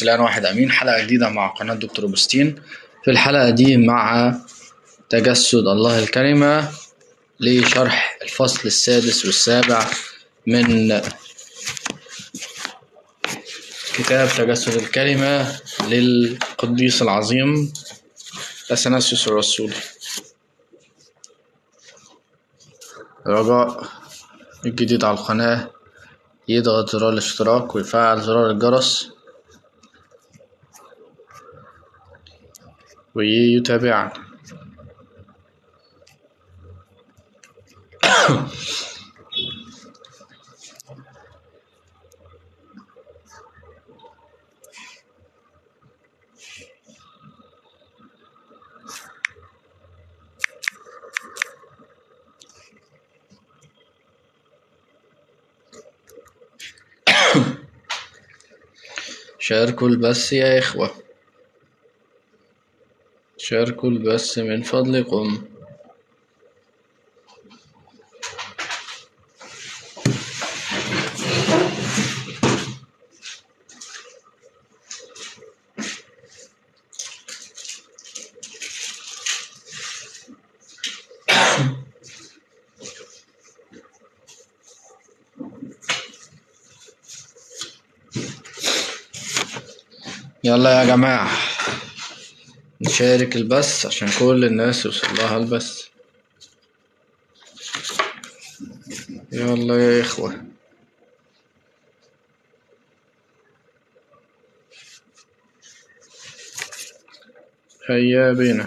الشخص الآن واحد أمين حلقة جديدة مع قناة دكتور أوجستين في الحلقة دي مع تجسد الله الكلمة لشرح الفصل السادس والسابع من كتاب تجسد الكلمة للقديس العظيم أثناسيوس الرسولي رجاء الجديد على القناة يضغط زرار الاشتراك ويفعل زرار الجرس ويتابعنا شاركوا البث يا إخوة شاركوا البث من فضلكم يلا يا جماعة نشارك البث عشان كل الناس يوصل لها البث يلا يا إخوة هيا بينا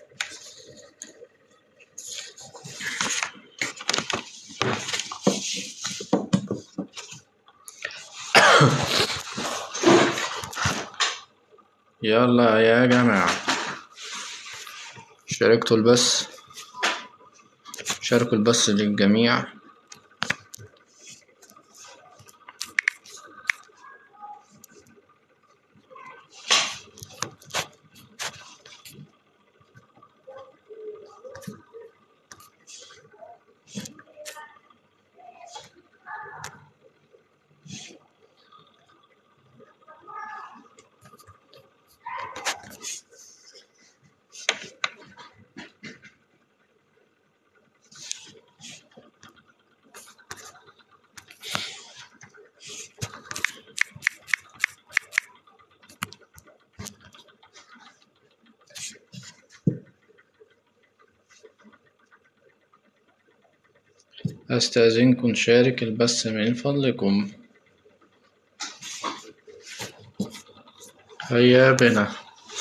يلا يا جماعة شاركتوا البث شاركوا البث للجميع أستأذنكم نشارك البث من فضلكم هيا بنا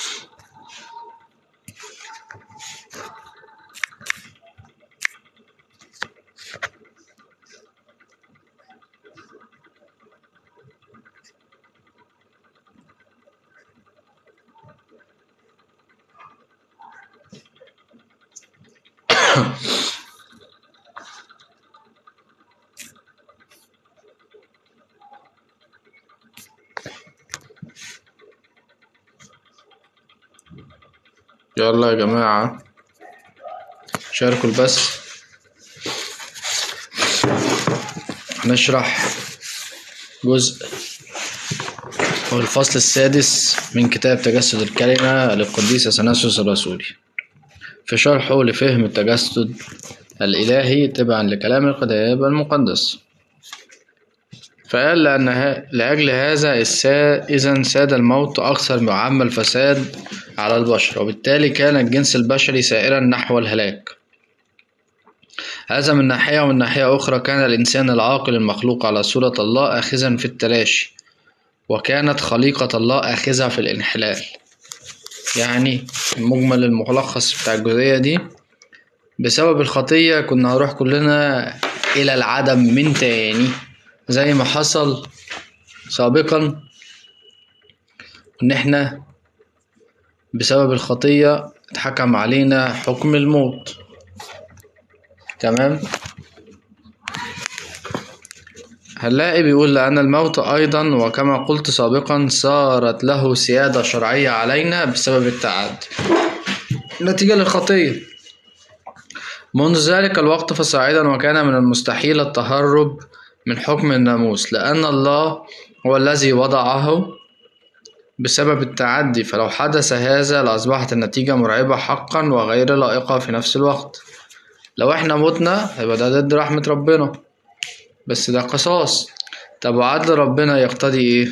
يلا يا جماعة شاركوا البث هنشرح جزء هو الفصل السادس من كتاب تجسد الكلمة للقديس أثناسيوس الرسولي في شرحه لفهم التجسد الإلهي تبعا لكلام الكتاب المقدس فقال لأن لأجل هذا إذا ساد الموت أكثر معمى الفساد على البشر وبالتالي كان الجنس البشري سائرا نحو الهلاك هذا من ناحية ومن ناحية أخرى كان الإنسان العاقل المخلوق على صورة الله آخذا في التلاشي وكانت خليقة الله آخذة في الانحلال يعني المجمل الملخص بتاع الجزئية دي بسبب الخطية كنا هنروح كلنا إلى العدم من تاني زي ما حصل سابقا إن إحنا بسبب الخطية اتحكم علينا حكم الموت تمام هنلاقي بيقول لأن الموت أيضا وكما قلت سابقا صارت له سيادة شرعية علينا بسبب التعدي نتيجة للخطية منذ ذلك الوقت فصاعدا وكان من المستحيل التهرب من حكم الناموس لأن الله هو الذي وضعه بسبب التعدي فلو حدث هذا لأصبحت النتيجة مرعبة حقا وغير لائقة في نفس الوقت لو احنا متنا يبقى ده ضد رحمة ربنا بس ده قصاص طب وعدل ربنا يقتضي ايه؟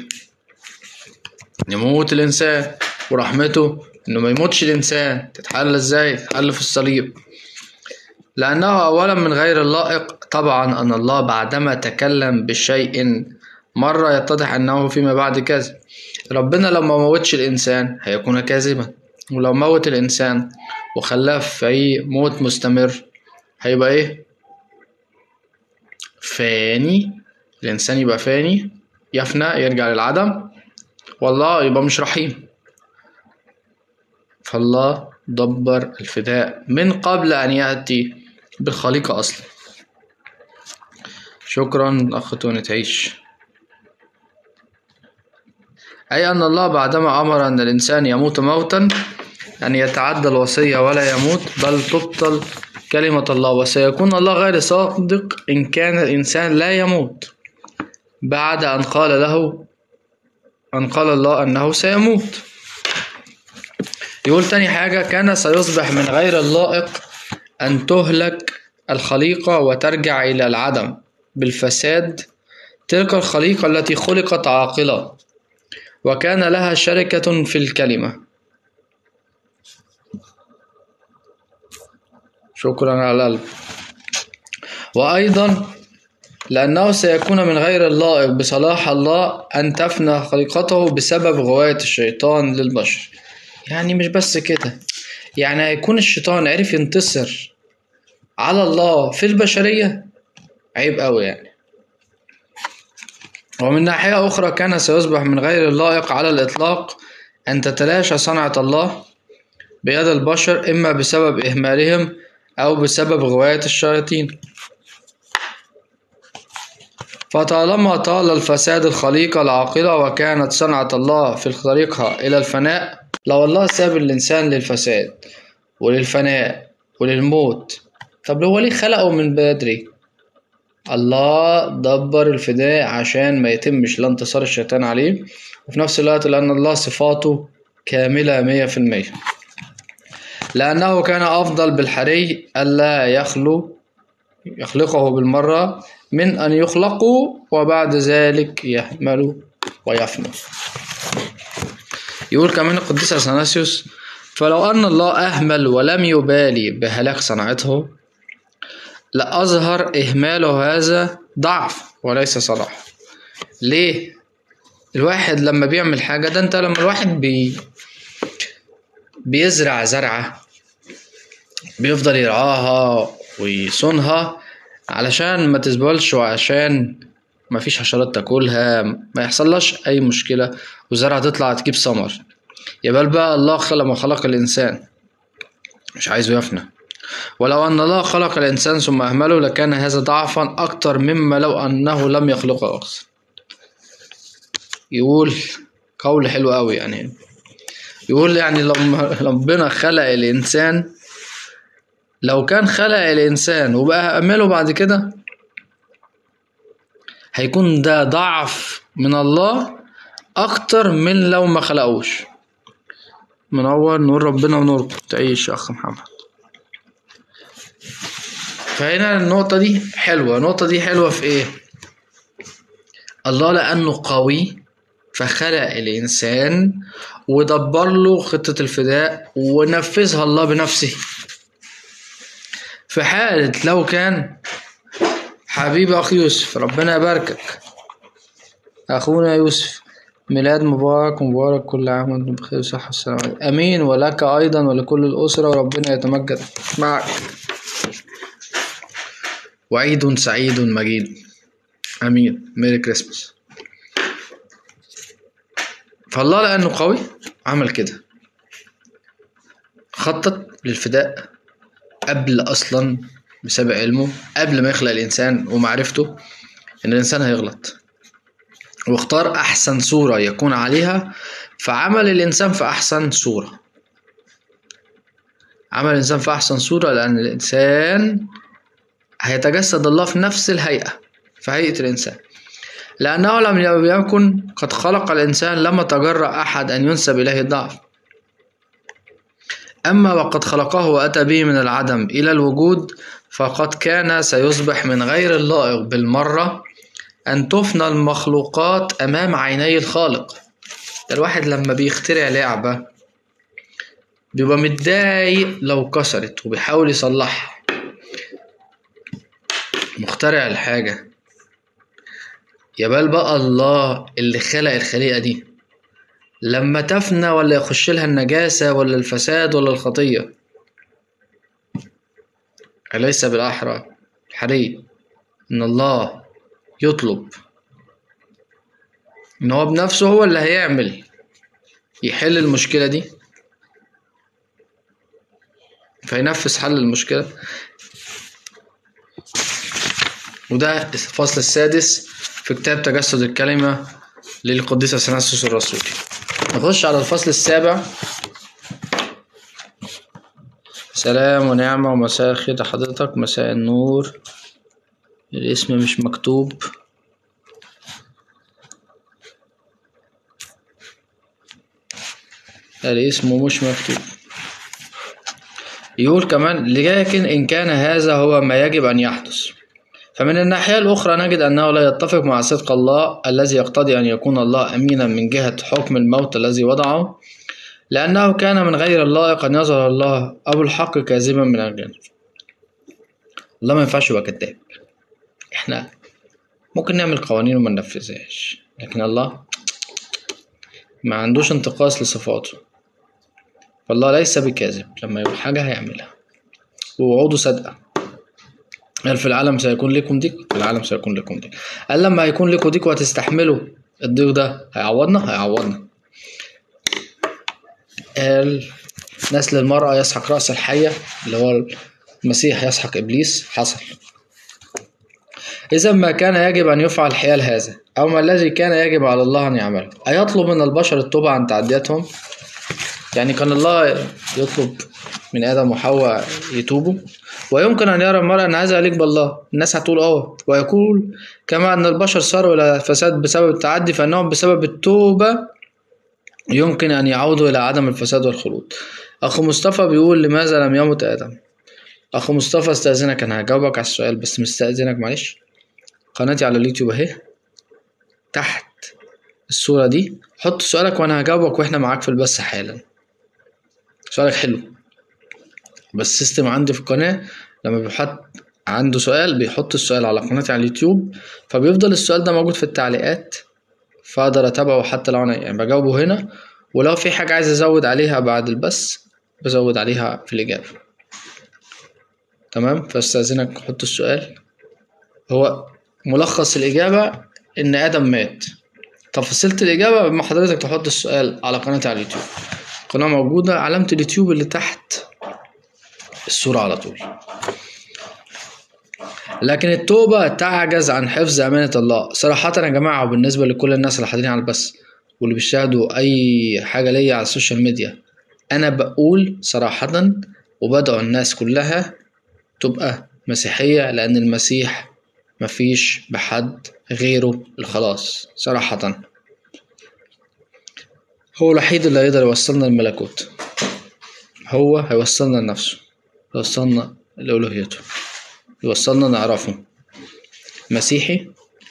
يموت الإنسان ورحمته إنه ما يموتش الإنسان تتحل ازاي؟ تتحل في الصليب لأنه أولا من غير اللائق طبعا أن الله بعدما تكلم بشيء مرة يتضح أنه فيما بعد كذب ربنا لو ما موتش الإنسان هيكون كاذبا ولو موت الإنسان وخلاه في موت مستمر هيبقى إيه؟ فاني الإنسان يبقى فاني يفنى يرجع للعدم والله يبقى مش رحيم فالله دبر الفداء من قبل أن يأتي بالخليقة أصلا شكرا أخ توني تعيش أي أن الله بعدما أمر أن الإنسان يموت موتا أن يتعدى الوصية ولا يموت بل تبطل كلمة الله وسيكون الله غير صادق إن كان الإنسان لا يموت بعد أن قال له أن قال الله أنه سيموت يقول تاني حاجة كان سيصبح من غير اللائق أن تهلك الخليقة وترجع إلى العدم بالفساد تلك الخليقة التي خلقت عاقلة وكان لها شركة في الكلمة شكرا على القلب وأيضا لأنه سيكون من غير اللائق بصلاح الله أن تفنى خليقته بسبب غواية الشيطان للبشر يعني مش بس كده يعني هيكون الشيطان عرف ينتصر على الله في البشرية عيب أوي يعني ومن ناحية أخرى كان سيصبح من غير اللائق على الإطلاق أن تتلاشى صنعة الله بيد البشر إما بسبب إهمالهم أو بسبب غواية الشياطين فطالما طال الفساد الخليقة العاقلة وكانت صنعة الله في طريقها إلى الفناء لو الله ساب الإنسان للفساد وللفناء وللموت طب هو ليه خلقه من بدري الله دبر الفداء عشان ما يتمش لا انتصار الشيطان عليه وفي نفس الوقت لأن الله صفاته كاملة مية في المية لأنه كان أفضل بالحري ألا يخلو يخلقه بالمرة من أن يخلقوا وبعد ذلك يحملوا ويفنوا يقول كمان القديس أثناسيوس فلو أن الله أهمل ولم يبالي بهلاك صنعته لأظهر إهماله هذا ضعف وليس صلاح ليه؟ الواحد لما بيعمل حاجة ده انت لما الواحد بي بيزرع زرعة بيفضل يرعاها ويصونها علشان ما تزبلش وعشان ما فيش حشرات تاكلها ما يحصلهاش اي مشكلة والزرعة تطلع تجيب ثمر يبقى بقى الله لما خلق الانسان مش عايزه يفنى ولو أن الله خلق الإنسان ثم أهمله لكان هذا ضعفا أكتر مما لو أنه لم يخلقه أصلا يقول قول حلو أوي يعني يقول يعني لما ربنا خلق الإنسان لو كان خلق الإنسان وبقى أهمله بعد كده هيكون ده ضعف من الله أكتر من لو ما خلقوش منور نور ربنا ونوركم تعيش يا أخ محمد فهنا النقطة دي حلوة النقطة دي حلوة في ايه الله لأنه قوي فخلق الإنسان ودبر له خطة الفداء ونفذها الله بنفسه في حالة لو كان حبيبي أخي يوسف ربنا يباركك أخونا يوسف ميلاد مبارك مبارك كل عام وانتم بخير وصحة والسلامة أمين ولك أيضا ولكل الأسرة وربنا يتمجد معك وعيد سعيد مجيد امين ميري كريسماس فالله لانه قوي عمل كده خطط للفداء قبل اصلا بسبب علمه قبل ما يخلق الانسان ومعرفته ان الانسان هيغلط واختار احسن صورة يكون عليها فعمل الانسان في احسن صورة عمل الانسان في احسن صورة لان الانسان هيتجسد الله في نفس الهيئة في هيئة الإنسان لأنه لم يكن قد خلق الإنسان لما تجرأ أحد أن ينسب إليه الضعف أما وقد خلقه وأتى به من العدم إلى الوجود فقد كان سيصبح من غير اللائق بالمرة أن تفنى المخلوقات أمام عيني الخالق ده الواحد لما بيخترع لعبة بيبقى متضايق لو كسرت وبيحاول يصلحها مخترع الحاجة يا بال بقى الله اللي خلق الخليقة دي لما تفنى ولا يخش لها النجاسة ولا الفساد ولا الخطية أليس بالأحرى الحري إن الله يطلب إن هو بنفسه هو اللي هيعمل يحل المشكلة دي فينفذ حل المشكلة وده الفصل السادس في كتاب تجسد الكلمة للقديس أثناسيوس الرسولي نخش على الفصل السابع سلام ونعمة ومساء الخير لحضرتك مساء النور الاسم مش مكتوب الاسم مش مكتوب يقول كمان لكن إن كان هذا هو ما يجب أن يحدث فمن الناحية الأخرى نجد أنه لا يتفق مع صدق الله الذي يقتضي أن يكون الله أمينا من جهة حكم الموت الذي وضعه لأنه كان من غير اللائق أن يظهر الله أبو الحق كاذبا من الجانب الله ما ينفعش يبقى كذاب احنا ممكن نعمل قوانين وما ننفذهاش لكن الله ما عندوش انتقاص لصفاته فالله ليس بكاذب لما يقول حاجة هيعملها ووعوده صادقة قال في العالم سيكون لكم ضيق في العالم سيكون لكم ضيق قال لما هيكون لكم ضيق وهتستحملوا الضيق ده هيعوضنا هيعوضنا قال نسل المرأة يسحق رأس الحية اللي هو المسيح يسحق إبليس حصل إذا ما كان يجب أن يفعل حيال هذا أو ما الذي كان يجب على الله أن يعمله أيطلب من البشر التوبة عن تعدياتهم يعني كان الله يطلب من آدم وحواء يتوبوا ويمكن أن يرى المرء أن هذا يليق بالله الناس هتقول آه ويقول كما أن البشر صاروا إلى فساد بسبب التعدي فإنهم بسبب التوبة يمكن أن يعودوا إلى عدم الفساد والخلود أخو مصطفى بيقول لماذا لم يمت آدم أخو مصطفى استأذنك أنا هجاوبك على السؤال بس مستأذنك معلش قناتي على اليوتيوب أهي تحت الصورة دي حط سؤالك وأنا هجاوبك وإحنا معاك في البث حالا سؤالك حلو بس السيستم عندي في القناة لما بيحط عنده سؤال بيحط السؤال على قناتي على اليوتيوب فبيفضل السؤال ده موجود في التعليقات فاقدر اتابعه حتى لو انا يعني بجاوبه هنا ولو في حاجة عايز ازود عليها بعد البث بزود عليها في الإجابة تمام فاستأذنك حط السؤال هو ملخص الإجابة إن آدم مات تفاصيلة الإجابة لما حضرتك تحط السؤال على قناتي على اليوتيوب القناة موجودة علامة اليوتيوب اللي تحت الصورة على طول لكن التوبة تعجز عن حفظ أمانة الله صراحة يا جماعة وبالنسبة لكل الناس اللي حاضرين على البث واللي بيشاهدوا أي حاجة ليا على السوشيال ميديا أنا بقول صراحة وبدعو الناس كلها تبقى مسيحية لأن المسيح مفيش بحد غيره الخلاص صراحة هو الوحيد اللي هيقدر يوصلنا الملكوت هو هيوصلنا لنفسه يوصلنا لألوهيته يوصلنا نعرفه مسيحي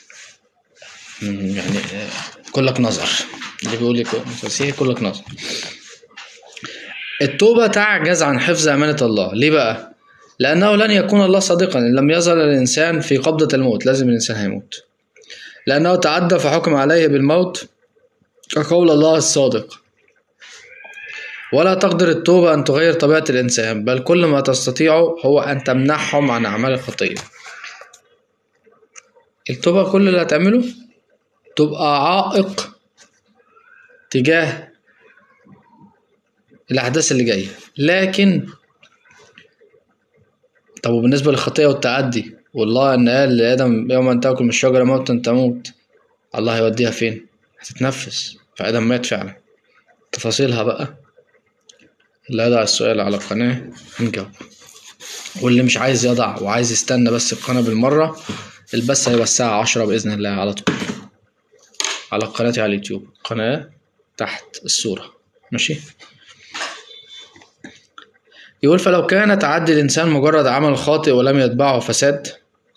يعني كلك نظر اللي بيقول لك مسيحي كلك نظر التوبة تعجز عن حفظ أمانة الله ليه بقى؟ لأنه لن يكون الله صادقا إن لم يظهر الإنسان في قبضة الموت لازم الإنسان هيموت لأنه تعدى فحكم عليه بالموت كقول الله الصادق ولا تقدر التوبة أن تغير طبيعة الإنسان بل كل ما تستطيعه هو أن تمنحهم عن أعمال الخطية التوبة كل اللي هتعمله تبقى عائق تجاه الأحداث اللي جاية لكن طب وبالنسبة للخطية والتعدي والله إن قال لآدم يوم أن تأكل من الشجرة موتا تموت الله هيوديها فين؟ هتتنفس فآدم مات فعلا تفاصيلها بقى اللي يضع السؤال على القناة هنجاوب واللي مش عايز يضع وعايز يستنى بس القناة بالمرة البث هيبقى الساعة عشرة بإذن الله على طول على قناتي على اليوتيوب قناة تحت الصورة ماشي يقول فلو كان تعدي الإنسان مجرد عمل خاطئ ولم يتبعه فساد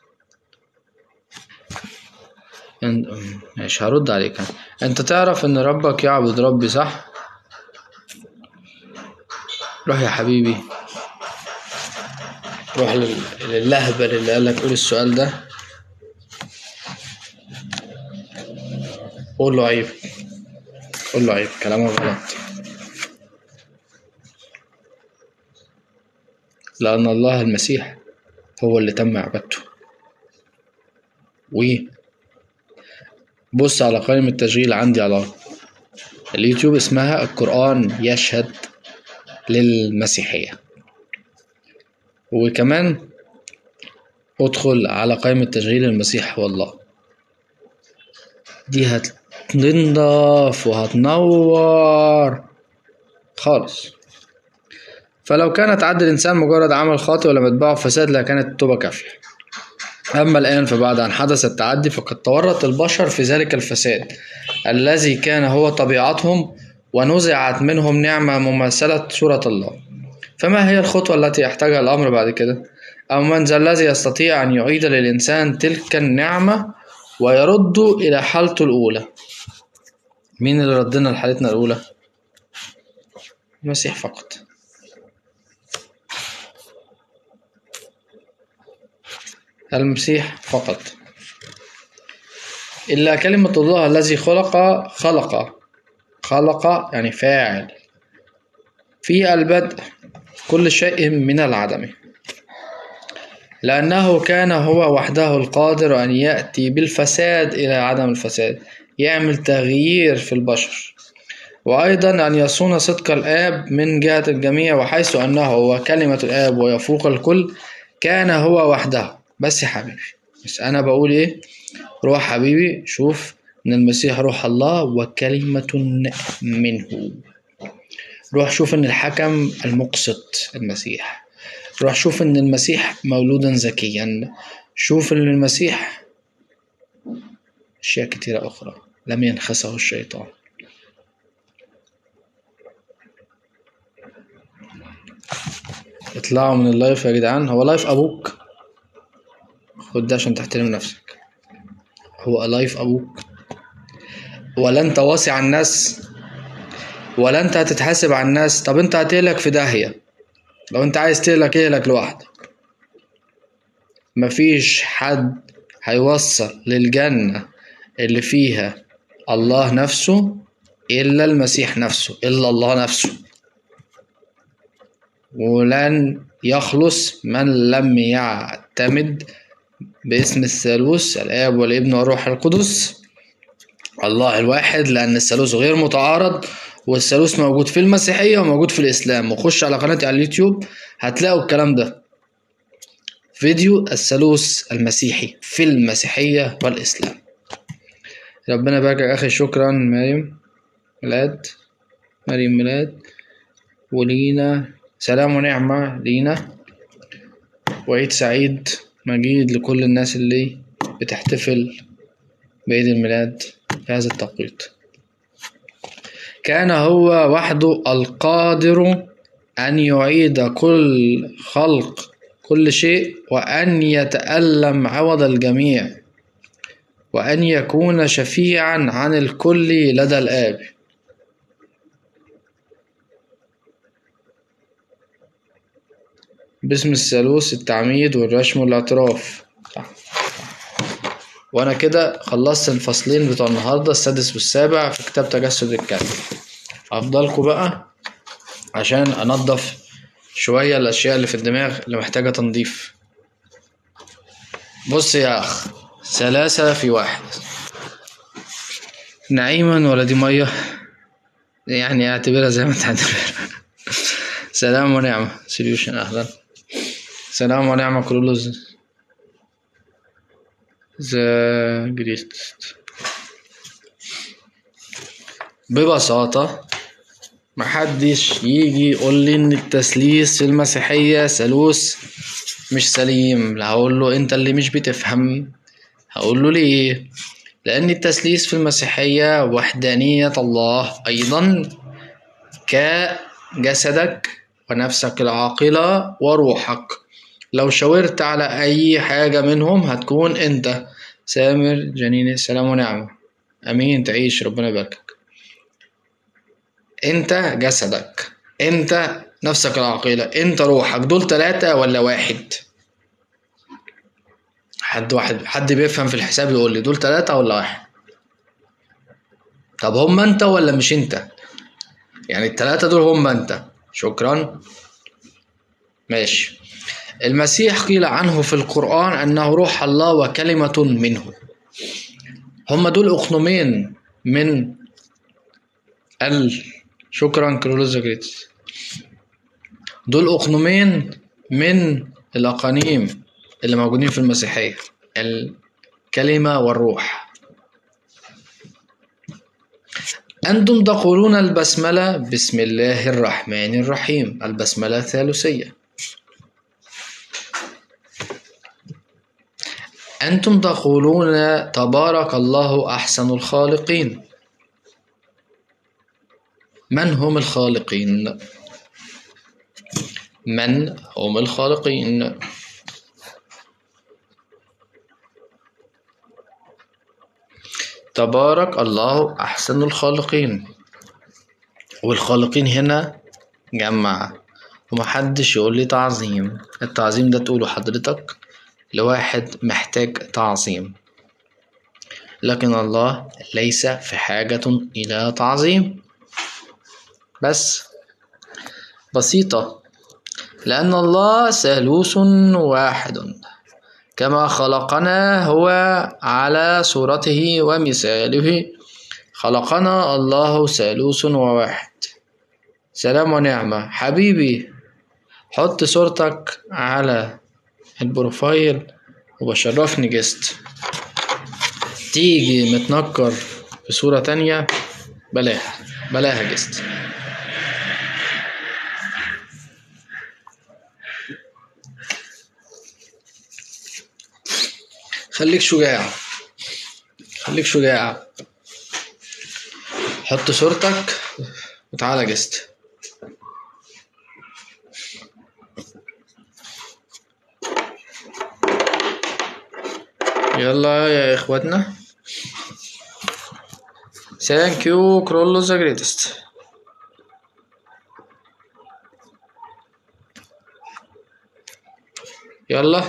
إن- مش هرد عليك أنا. انت تعرف ان ربك يعبد ربي صح روح يا حبيبي روح لل- للهبل اللي قالك قول السؤال ده قول له عيب قول له عيب كلامه غلط لأن الله المسيح هو اللي تم عبادته و بص على قائمة التشغيل عندي على اليوتيوب اسمها القرآن يشهد للمسيحية وكمان ادخل على قائمة تشغيل المسيح والله دي هتنضف وهتنور خالص فلو كانت عد الإنسان مجرد عمل خاطئ ولم يتبعه فساد لكانت التوبة كافية أما الآن فبعد أن حدث التعدي فقد تورط البشر في ذلك الفساد الذي كان هو طبيعتهم ونزعت منهم نعمة مماثلة صورة الله فما هي الخطوة التي يحتاجها الأمر بعد كده؟ أو من ذا الذي يستطيع أن يعيد للإنسان تلك النعمة ويرد إلى حالته الأولى مين اللي ردنا لحالتنا الأولى؟ المسيح فقط المسيح فقط إلا كلمة الله الذي خلق خلق خلق يعني فاعل في البدء كل شيء من العدم لأنه كان هو وحده القادر أن يأتي بالفساد إلى عدم الفساد يعمل تغيير في البشر وأيضا أن يصون صدق الآب من جهة الجميع وحيث أنه هو كلمة الآب ويفوق الكل كان هو وحده بس يا حبيبي بس أنا بقول إيه روح حبيبي شوف إن المسيح روح الله وكلمة منه روح شوف إن الحكم المقسط المسيح روح شوف إن المسيح مولودا ذكيا شوف إن المسيح أشياء كتيرة أخرى لم ينخسه الشيطان اطلعوا من اللايف يا جدعان هو لايف أبوك خد ده عشان تحترم نفسك هو لايف أبوك ولا أنت واصي على الناس ولا أنت هتتحاسب على الناس طب أنت هتهلك في داهية لو أنت عايز تهلك اهلك لوحدك مفيش حد هيوصل للجنة اللي فيها الله نفسه إلا المسيح نفسه إلا الله نفسه ولن يخلص من لم يعتمد باسم الثالوث الآب والابن والروح القدس الله الواحد لأن الثالوث غير متعارض والثالوث موجود في المسيحية وموجود في الإسلام وخش على قناتي على اليوتيوب هتلاقوا الكلام ده فيديو الثالوث المسيحي في المسيحية والإسلام ربنا يبارك يا أخي شكرا مريم ميلاد مريم ميلاد ولينا سلام ونعمة لينا وعيد سعيد مجيد لكل الناس اللي بتحتفل بعيد الميلاد في هذا التوقيت كان هو وحده القادر أن يعيد كل خلق كل شيء وأن يتألم عوض الجميع وأن يكون شفيعا عن الكل لدى الآب باسم الثالوث التعميد والرشم والاعتراف صح. وانا كده خلصت الفصلين بتوع النهارده السادس والسابع في كتاب تجسد الكلمة افضلكم بقى عشان انضف شوية الاشياء اللي في الدماغ اللي محتاجة تنظيف بص يا اخ ثلاثة في واحد نعيما ولا دي مية يعني اعتبرها زي ما تعتبرها سلام ونعمة سوليوشن اهلا سلام ونعمة كلولوز ذا جريتست ببساطة محدش يجي يقول لي ان التثليث في المسيحية ثالوث مش سليم لا هقول له انت اللي مش بتفهم هقول له ليه لأن التثليث في المسيحية وحدانية الله أيضا كجسدك ونفسك العاقلة وروحك لو شاورت على أي حاجة منهم هتكون أنت سامر جنين سلام ونعمة أمين تعيش ربنا يباركك أنت جسدك أنت نفسك العاقلة أنت روحك دول تلاتة ولا واحد حد واحد حد بيفهم في الحساب يقول لي دول تلاتة ولا واحد طب هم انت ولا مش انت يعني التلاتة دول هم انت شكرا ماشي المسيح قيل عنه في القرآن أنه روح الله وكلمة منه هم دول أقنومين من ال شكرا كرولوزا جريتس دول أقنومين من الأقانيم اللي موجودين في المسيحية الكلمة والروح أنتم تقولون البسملة بسم الله الرحمن الرحيم البسملة الثالثية أنتم تقولون تبارك الله أحسن الخالقين من هم الخالقين؟ من هم الخالقين؟ تبارك الله أحسن الخالقين والخالقين هنا جمع ومحدش يقول لي تعظيم التعظيم ده تقوله حضرتك لواحد محتاج تعظيم لكن الله ليس في حاجة إلى تعظيم بس بسيطة لأن الله ثالوث واحد كما خلقنا هو على صورته ومثاله خلقنا الله ثالوث وواحد سلام ونعمة حبيبي حط صورتك على البروفايل وبشرفني جست تيجي متنكر في صورة تانية بلاها بلاها جست خليك شجاع خليك شجاع حط صورتك وتعالى جست يلا يا اخواتنا ثانك يو كرولو ذا جريتست يلا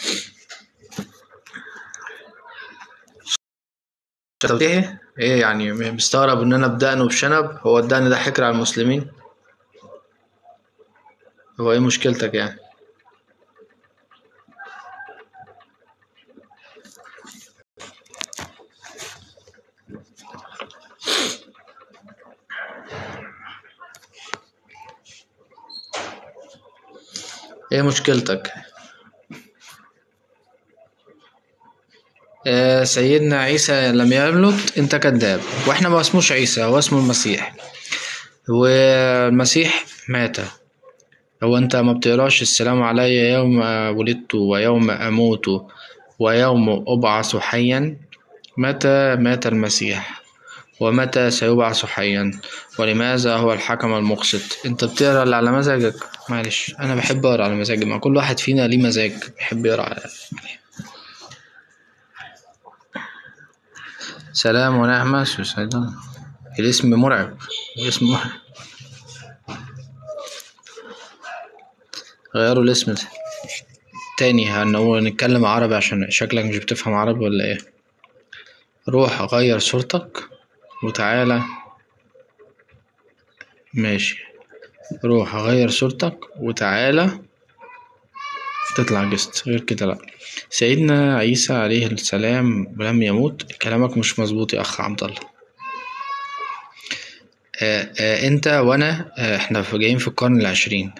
شتوتيه ايه يعني مستغرب ان انا بدقن وبشنب هو الدقن ده حكر على المسلمين هو ايه مشكلتك يعني ايه مشكلتك آه سيدنا عيسى لم يملت انت كذاب واحنا ما اسموش عيسى هو اسمه المسيح والمسيح مات هو انت ما بتقراش السلام علي يوم ولدت ويوم اموت ويوم ابعث حيا متى مات المسيح ومتى سيبعث حيا ولماذا هو الحكم المقسط انت بتقرا اللي على مزاجك معلش انا بحب اقرا على مزاجي ما كل واحد فينا ليه مزاج بيحب يقرا على سلام ونعمة سوسيدان الاسم مرعب الاسم مرعب غيروا الاسم تاني هنقول نتكلم عربي عشان شكلك مش بتفهم عربي ولا ايه روح غير صورتك وتعالى ماشي روح غير صورتك وتعالى تطلع جست غير كده لا سيدنا عيسى عليه السلام لم يموت كلامك مش مظبوط يا اخ عبد الله آه آه انت وانا آه احنا جايين في القرن العشرين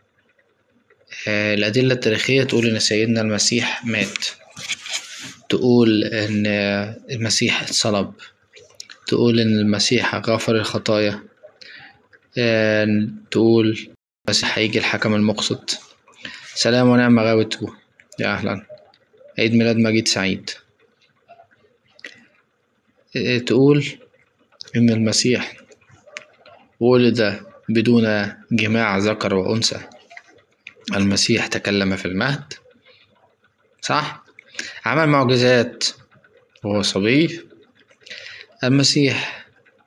آه الأدلة التاريخية تقول إن سيدنا المسيح مات تقول إن المسيح اتصلب تقول إن المسيح غفر الخطايا آه تقول المسيح هيجي الحكم المقسط سلام ونعمة غاوته يا أهلا عيد ميلاد مجيد سعيد إيه، تقول إن المسيح ولد بدون جماع ذكر وأنثى المسيح تكلم في المهد صح عمل معجزات وهو صبي المسيح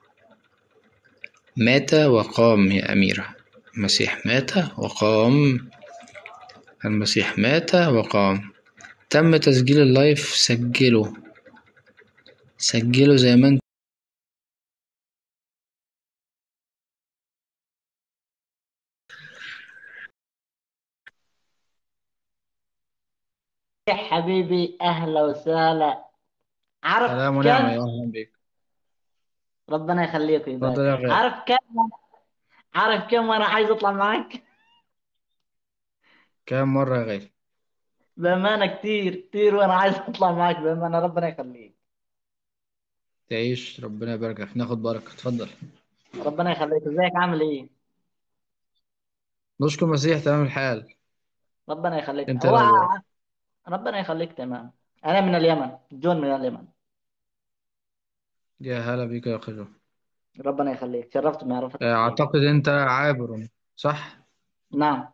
مات وقام يا أميرة المسيح مات وقام المسيح مات وقام تم تسجيل اللايف سجله سجله زي ما انت يا حبيبي اهلا وسهلا عارف سلام ونعم كم يا أهلا بك ربنا يخليك اتفضل ويبارك يا غالي عارف كم عارف كم انا عايز اطلع معاك كام مرة يا غالي بامانه كتير كتير وانا عايز اطلع معاك بامانه ربنا يخليك تعيش ربنا يباركك ناخد بركة اتفضل ربنا يخليك ازيك عامل ايه نشكر المسيح تمام الحال ربنا يخليك انت هو ايه الأخبار ربنا يخليك تمام انا من اليمن جون من اليمن يا هلا بيك يا خجو ربنا يخليك شرفت بمعرفتك حبيبي أعتقد أنت عابر صح نعم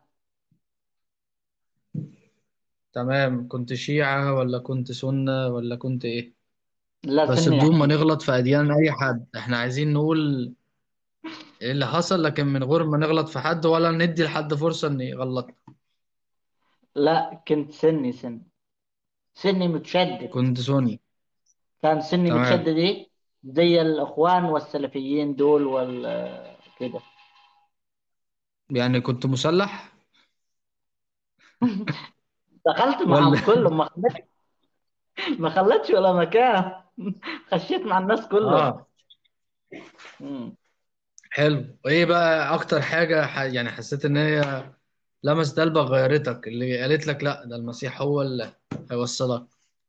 تمام كنت شيعة ولا كنت سنة ولا كنت إيه لا بس سني يا بدون ما حبيبي نغلط في أديان أي حد إحنا عايزين نقول إيه اللي حصل لكن من غير ما نغلط في حد ولا ندي لحد فرصة إن يغلط لا كنت سني سن سني متشدد كنت سني كان سني تمام متشدد ايه زي الاخوان والسلفيين دول وال كده يعني كنت مسلح دخلت ولا معهم كلهم ما خلتش ما خلتش ولا مكان خشيت مع الناس كلهم آه مم. حلو وإيه بقى أكتر حاجة ح... يعني حسيت إن هي لمست قلبك غيرتك اللي قالت لك لا ده المسيح هو اللي هيوصلك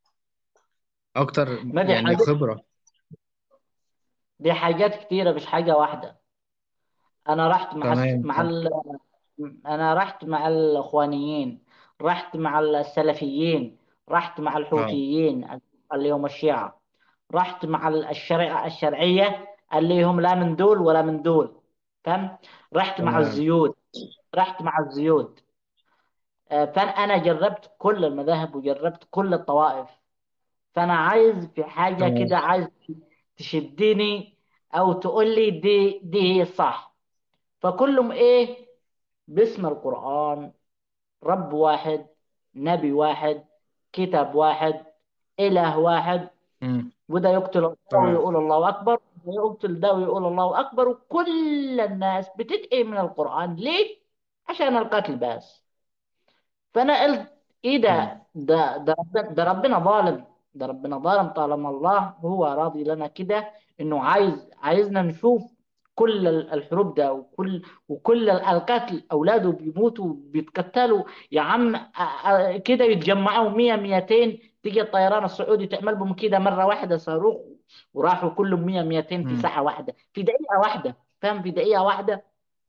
أكتر ما دي يعني حاجات خبرة دي حاجات كتيرة مش حاجة واحدة أنا رحت مع الس... تمام مع ال... أنا رحت مع الإخوانيين رحت مع السلفيين رحت مع اه الحوثيين اللي هم الشيعة رحت مع الشريعة الشرعية اللي هم لا من دول ولا من دول فاهم رحت مع تمام الزيود رحت مع الزيود آه، فأنا جربت كل المذاهب وجربت كل الطوائف فأنا عايز في حاجة تمام كده عايز تشدني أو تقول لي دي دي هي الصح فكلهم إيه باسم القرآن رب واحد نبي واحد كتاب واحد إله واحد مم. وده يقتل ده تمام ويقول الله أكبر وده يقتل ده ويقول الله أكبر وكل الناس بتدعي من القرآن ليه؟ عشان القتل بس فأنا قلت إيه مم. ده ده ده ربنا ده ربنا ظالم ده ربنا ظالم طالما الله هو راضي لنا كده إنه عايز عايزنا نشوف كل ال- الحروب ده وكل وكل ال- القتل أولاده بيموتوا بيتقتلوا يا عم أ- أ- كده يتجمعوا 100 200 تيجي الطيران السعودي تعمل بهم كده مرة واحدة صاروخ وراحوا كلهم 100 200 في مم. ساعة واحدة في دقيقة واحدة فاهم في دقيقة واحدة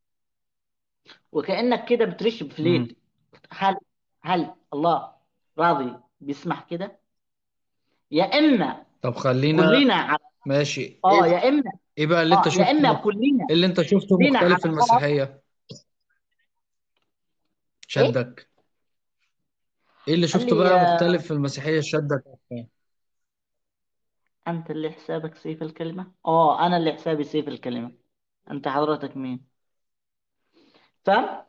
وكأنك كده بترش مم. بفليت هل هل الله راضي بيسمح كده يا اما طب خلينا كلنا على ماشي ايه اه يا اما ايه بقى اللي انت اه يا شفته اما مخ... كلنا ايه اللي انت شفته كلنا على مختلف في غلط المسيحية ايه شدك ايه اللي قال شفته لي بقى آه، مختلف في المسيحية شدك انت اللي حسابك سيف الكلمة اه انا اللي حسابي سيف الكلمة انت حضرتك مين فاهم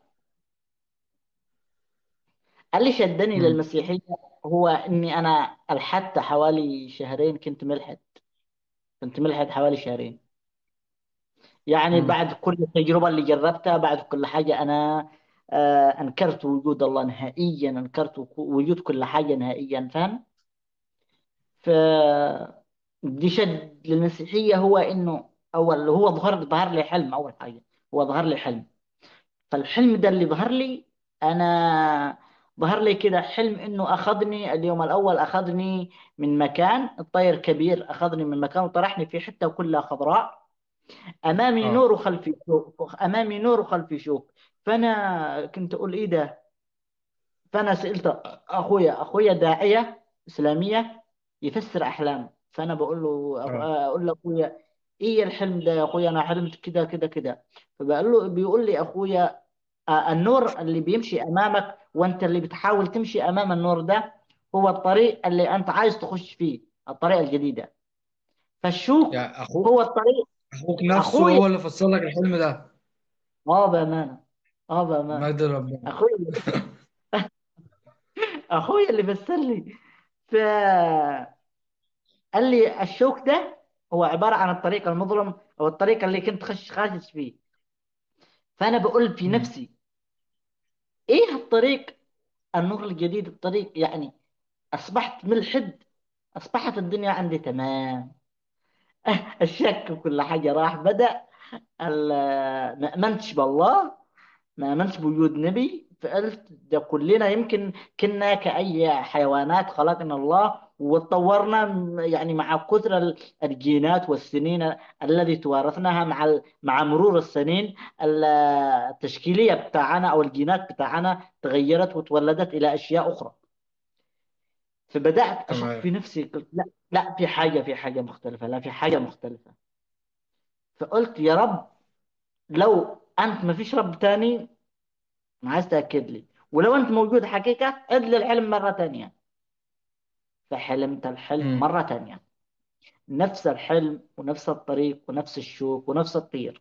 قال لي شدني مم. للمسيحية هو اني انا الحدت حوالي شهرين كنت ملحد كنت ملحد حوالي شهرين يعني مم. بعد كل التجربة اللي جربتها بعد كل حاجة أنا آه أنكرت وجود الله نهائيا أنكرت وك- وجود كل حاجة نهائيا فاهم ف دي شد للمسيحية هو إنه أول هو ظهر ظهر لي حلم أول حاجة هو ظهر لي حلم فالحلم ده اللي ظهر لي أنا ظهر لي كده حلم إنه أخذني اليوم الأول أخذني من مكان الطير كبير أخذني من مكان وطرحني في حتة كلها خضراء امامي اه نور وخلفي شوك امامي نور وخلفي شوك فانا كنت اقول ايه ده فانا سالت اخويا اخويا داعيه اسلاميه يفسر احلامي فانا بقول له أخ- اه اقول لاخويا ايه الحلم ده يا اخويا انا حلمت كده كده كده فبقول له بيقول لي اخويا آه، النور اللي بيمشي امامك وانت اللي بتحاول تمشي امام النور ده هو الطريق اللي انت عايز تخش فيه الطريقه الجديده فالشوك يعني اخوك هو الطريق اخوك نفسه اخويا هو اللي فسر لك الحلم ده اه بامانه اه بامانه مجد ربنا اخويا اخويا اللي فسر لي ف قال لي الشوك ده هو عباره عن الطريق المظلم او الطريق اللي كنت خش خاشش فيه فانا بقول في مم. نفسي ايه الطريق النور الجديد الطريق يعني اصبحت ملحد اصبحت الدنيا عندي تمام الشك وكل حاجه راح بدا ال- ما امنتش بالله ما امنتش بوجود نبي فقلت ده كلنا يمكن كنا كأي حيوانات خلقنا الله وتطورنا م- يعني مع كثر ال- الجينات والسنين الذي توارثناها مع ال- مع مرور السنين ال- التشكيلية بتاعنا أو الجينات بتاعنا تغيرت وتولدت إلى أشياء أخرى فبدأت أشك تمام في نفسي قلت لا لا في حاجة في حاجة مختلفة لا في حاجة مختلفة فقلت يا رب لو أنت ما فيش رب تاني أنا عايز تأكد لي ولو أنت موجود حقيقة عد لي الحلم مرة تانية فحلمت الحلم مم. مرة تانية نفس الحلم ونفس الطريق ونفس الشوك ونفس الطير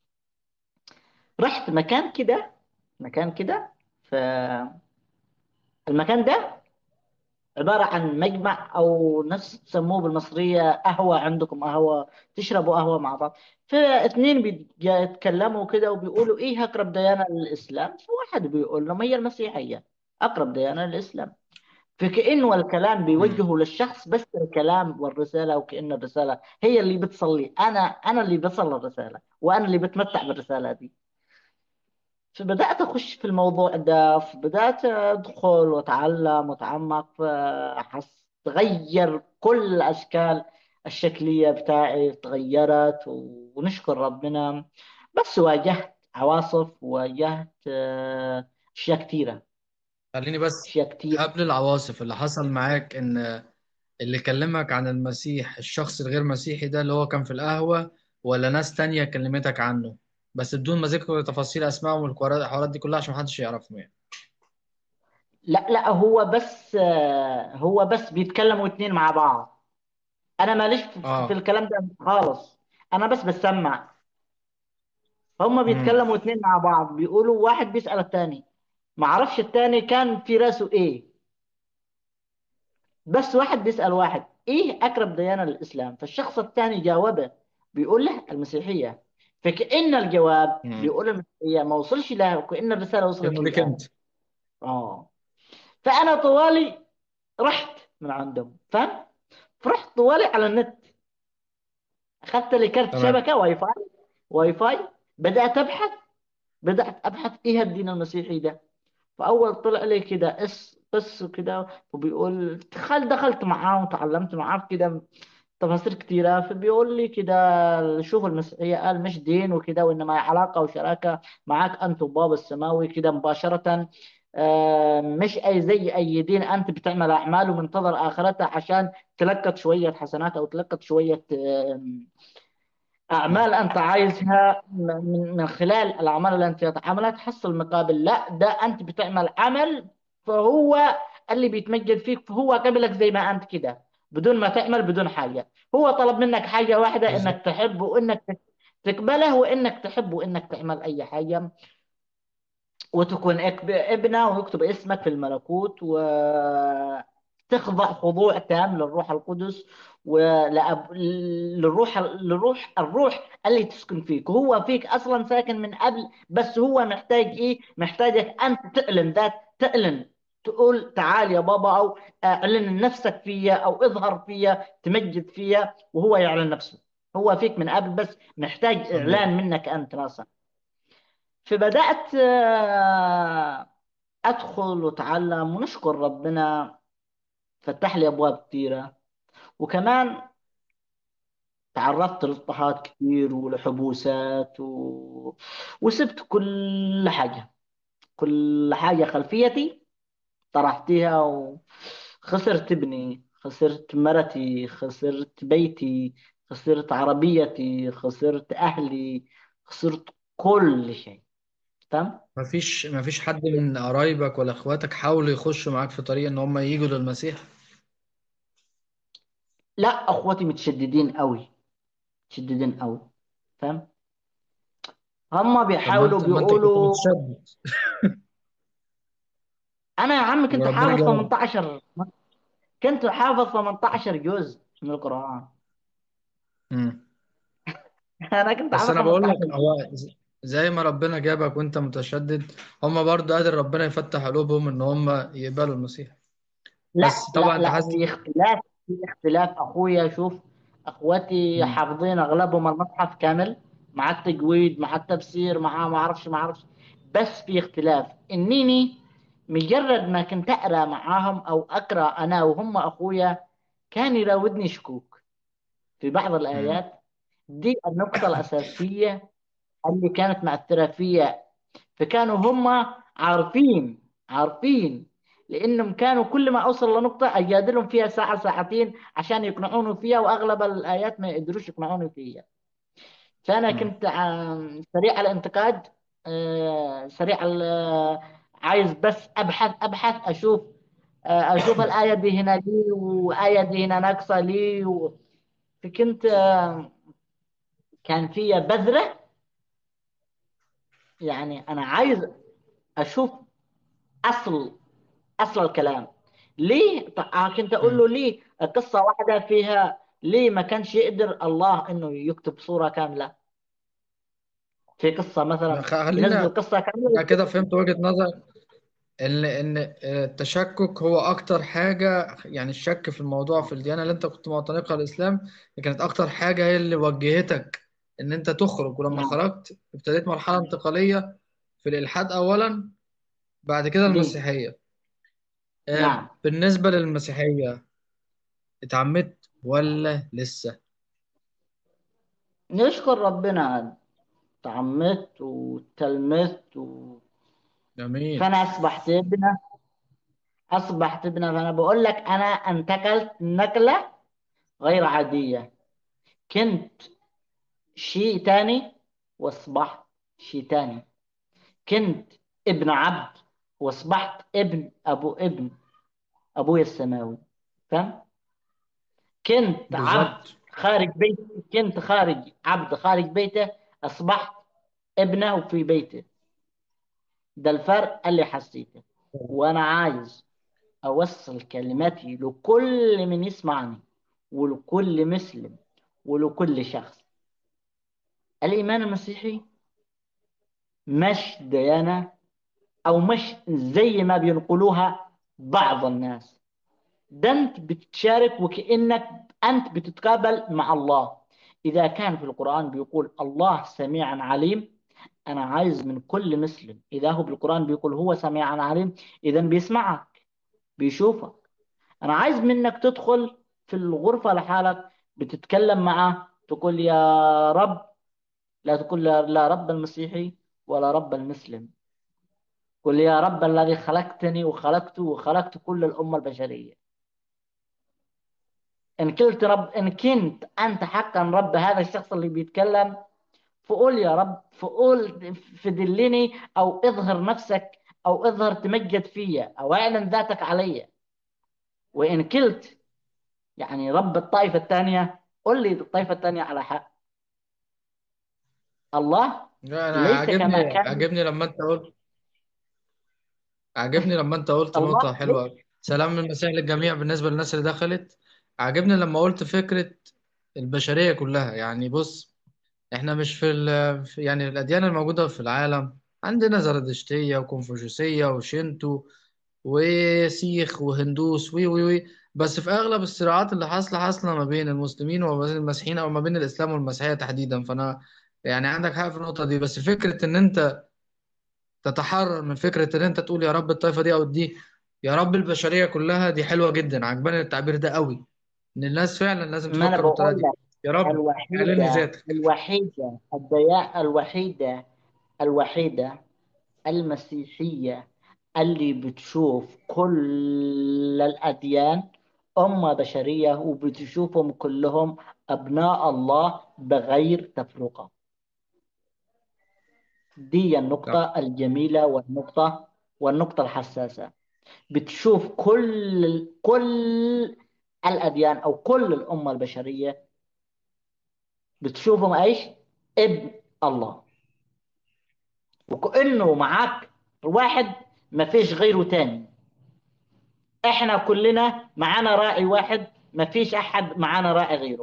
رحت مكان كده مكان كده فالمكان ده عبارة عن مجمع أو نفس تسموه بالمصرية قهوة عندكم قهوة تشربوا قهوة مع بعض فاثنين بيتكلموا كده وبيقولوا إيه أقرب ديانة للإسلام فواحد بيقول لهم هي المسيحية أقرب ديانة للإسلام فكأنه الكلام مم. بيوجهه للشخص بس الكلام والرسالة وكأن الرسالة هي اللي بتصلي أنا أنا اللي بصل الرسالة وأنا اللي بتمتع بالرسالة دي فبدأت أخش في الموضوع ده فبدأت أدخل وأتعلم وأتعمق فحس تغير كل الأشكال الشكلية بتاعي تغيرت ونشكر ربنا بس واجهت عواصف واجهت آه، أشياء كثيرة خليني بس أشياء كثيرة قبل العواصف اللي حصل معاك ان اللي كلمك عن المسيح الشخص الغير مسيحي ده اللي هو كان في القهوة ولا ناس تانية كلمتك عنه بس بدون ما ذكر تفاصيل اسمائهم والحوارات دي كلها عشان محدش يعرفهم يعني لا لا هو بس آه، هو بس بيتكلموا اتنين مع بعض انا ماليش في في اه الكلام ده خالص انا بس بسمع هما امم بيتكلموا اتنين مع بعض بيقولوا واحد بيسأل التاني ما عرفش التاني كان في راسه ايه بس واحد بيسأل واحد ايه اقرب ديانة للاسلام فالشخص التاني جاوبه بيقول له المسيحية فكأن الجواب امم بيقول المسيحية ما وصلش له وكأن الرسالة وصلت كانوا لي ليك انا انت اه فانا طوالي رحت من عندهم فاهم فرحت طوالي على النت اخذت لي كرت تمام شبكه واي فاي واي فاي بدات ابحث بدات ابحث ايه الدين المسيحي ده فاول طلع لي كده اس قص كده وبيقول دخل دخلت معاه وتعلمت معاه كده تفاصيل كثيره فبيقول لي كده شوف المسيحيه قال مش دين وكده وانما هي علاقه وشراكه معاك انت وبابا السماوي كده مباشره آه، مش اي زي اي دين انت بتعمل اعمال ومنتظر اخرتها عشان تلقط شويه حسنات او تلقط شويه امم أعمال أنت عايزها من من خلال الأعمال اللي أنت تعملها تحصل مقابل لا ده أنت بتعمل عمل فهو اللي بيتمجد فيك فهو قبلك زي ما أنت كده بدون ما تعمل بدون حاجة هو طلب منك حاجة واحدة بالظبط إنك تحبه وإنك تقبله وإنك تحبه وإنك تعمل أي حاجة وتكون إك- ابنه ويكتب اسمك في الملكوت وتخضع خضوع تام للروح القدس ولأب... للروح للروح الروح اللي تسكن فيك وهو فيك اصلا ساكن من قبل بس هو محتاج ايه محتاجك انت تعلن ذات تعلن تقول تعال يا بابا او اعلن نفسك فيا او اظهر فيا تمجد فيا وهو يعلن نفسه هو فيك من قبل بس محتاج امين اعلان منك انت راسا فبدأت آه، أدخل وأتعلم ونشكر ربنا فتح لي أبواب كثيرة وكمان تعرضت لاضطهاد كثير ولحبوسات و... وسبت كل حاجة كل حاجة خلفيتي طرحتها وخسرت ابني خسرت مرتي خسرت بيتي خسرت عربيتي خسرت أهلي خسرت كل شيء تمام مفيش مفيش حد من قرايبك ولا اخواتك حاولوا يخشوا معاك في طريق ان هم يجوا للمسيح لا أخوتي متشددين قوي متشددين قوي فاهم هم طب ما بيحاولوا انت ما انت كنت بيقولوا متشدد أنا يا عم كنت وربنا حافظ جاب 18 كنت حافظ 18 جزء من القرآن مم. أنا كنت بس حافظ انا بقول لك 18 جزء هو ز- زي ما ربنا جابك وانت متشدد هم برضو قادر ربنا يفتح قلوبهم ان هم يقبلوا المسيح لا بس طبعا لا انت لا حاسس في اختلاف في اختلاف اخويا شوف اخواتي مم. حافظين اغلبهم المصحف كامل مع التجويد مع التفسير مع ما اعرفش ما اعرفش بس في اختلاف انني مجرد ما كنت اقرا معاهم او اقرا انا وهم اخويا كان يراودني شكوك في بعض مم. الايات دي النقطة الأساسية اللي كانت مأثرة فيا فكانوا هم عارفين عارفين لانهم كانوا كل ما اوصل لنقطه اجادلهم فيها ساعه ساعتين عشان يقنعوني فيها واغلب الايات ما يقدروش يقنعوني فيها فانا مم. كنت آه، سريع الانتقاد آه، سريع ال- آه، عايز بس ابحث ابحث اشوف آه، اشوف الايه دي هنا لي وايه دي هنا ناقصه لي و- فكنت آه، كان فيها بذره يعني انا عايز اشوف اصل اصل الكلام ليه ط- آه، كنت اقول مم. له ليه قصه واحده فيها ليه ما كانش يقدر الله انه يكتب صوره كامله في قصه لا، مثلا ينزل خلينا قصه انا كامله كده فهمت وجهة نظر ان ان التشكك هو اكتر حاجه يعني الشك في الموضوع في الديانه اللي انت كنت معتنقها الاسلام كانت اكتر حاجه هي اللي وجهتك ان انت تخرج ولما نعم خرجت ابتديت مرحله انتقاليه في الالحاد اولا بعد كده لي المسيحيه آه، نعم بالنسبه للمسيحيه اتعمدت ولا لسه نشكر ربنا تعمدت وتلمذت و... جميل فانا اصبحت ابنه اصبحت ابنه فانا بقول لك انا انتقلت نقله غير عاديه كنت شيء تاني واصبحت شيء تاني كنت ابن عبد واصبحت ابن ابو ابن ابويا السماوي فاهم كنت عبد بالظبط خارج بيتي كنت خارج عبد خارج بيته اصبحت ابنه وفي بيته ده الفرق اللي حسيته وانا عايز اوصل كلماتي لكل من يسمعني ولكل مسلم ولكل شخص الايمان المسيحي مش ديانه او مش زي ما بينقلوها بعض الناس ده انت بتشارك وكأنك انت بتتقابل مع الله اذا كان في القرآن بيقول الله سميع عليم انا عايز من كل مسلم اذا هو بالقرآن بيقول هو سميع عليم اذا بيسمعك بيشوفك انا عايز منك تدخل في الغرفة لحالك بتتكلم معه تقول يا رب لا تقول لا لا رب المسيحي ولا رب المسلم قل يا رب الذي خلقتني وخلقته وخلقت كل الأمة البشرية إن كنت رب إن كنت أنت حقا رب هذا الشخص اللي بيتكلم فقول يا رب فقول فدلني أو اظهر نفسك أو اظهر تمجد فيا أو اعلن ذاتك علي وإن كنت يعني رب الطائفة الثانية قل لي الطائفة الثانية على حق الله لا انا ليس كما عاجبني كان عاجبني لما انت قلت عاجبني لما انت قلت الله نقطة حلوة أوي. سلام من المسيح للجميع بالنسبة للناس اللي دخلت عاجبني لما قلت فكرة البشرية كلها يعني بص احنا مش في, ال... في يعني الأديان الموجودة في العالم عندنا زرادشتية وكونفوشيوسية وشينتو وسيخ وهندوس وي وي وي بس في أغلب الصراعات اللي حاصلة حاصلة ما بين المسلمين وما بين المسيحيين أو ما بين الإسلام والمسيحية تحديدا فأنا يعني عندك حق في النقطة دي بس فكرة إن أنت تتحرر من فكرة إن أنت تقول يا رب الطائفة دي أو دي يا رب البشرية كلها دي حلوة جدا عجباني التعبير ده قوي إن الناس فعلا لازم ما أنا تفكر بالطريقة بقول دي لك يا رب اعلن الوحيدة ذاتك الوحيدة الدياء الوحيدة الوحيدة المسيحية اللي بتشوف كل الأديان أمة بشرية وبتشوفهم كلهم أبناء الله بغير تفرقة دي النقطة الجميلة والنقطة والنقطة الحساسة بتشوف كل كل الأديان أو كل الأمة البشرية بتشوفهم ايش ابن الله وكأنه معاك واحد ما فيش غيره تاني احنا كلنا معانا راعي واحد ما فيش احد معانا راعي غيره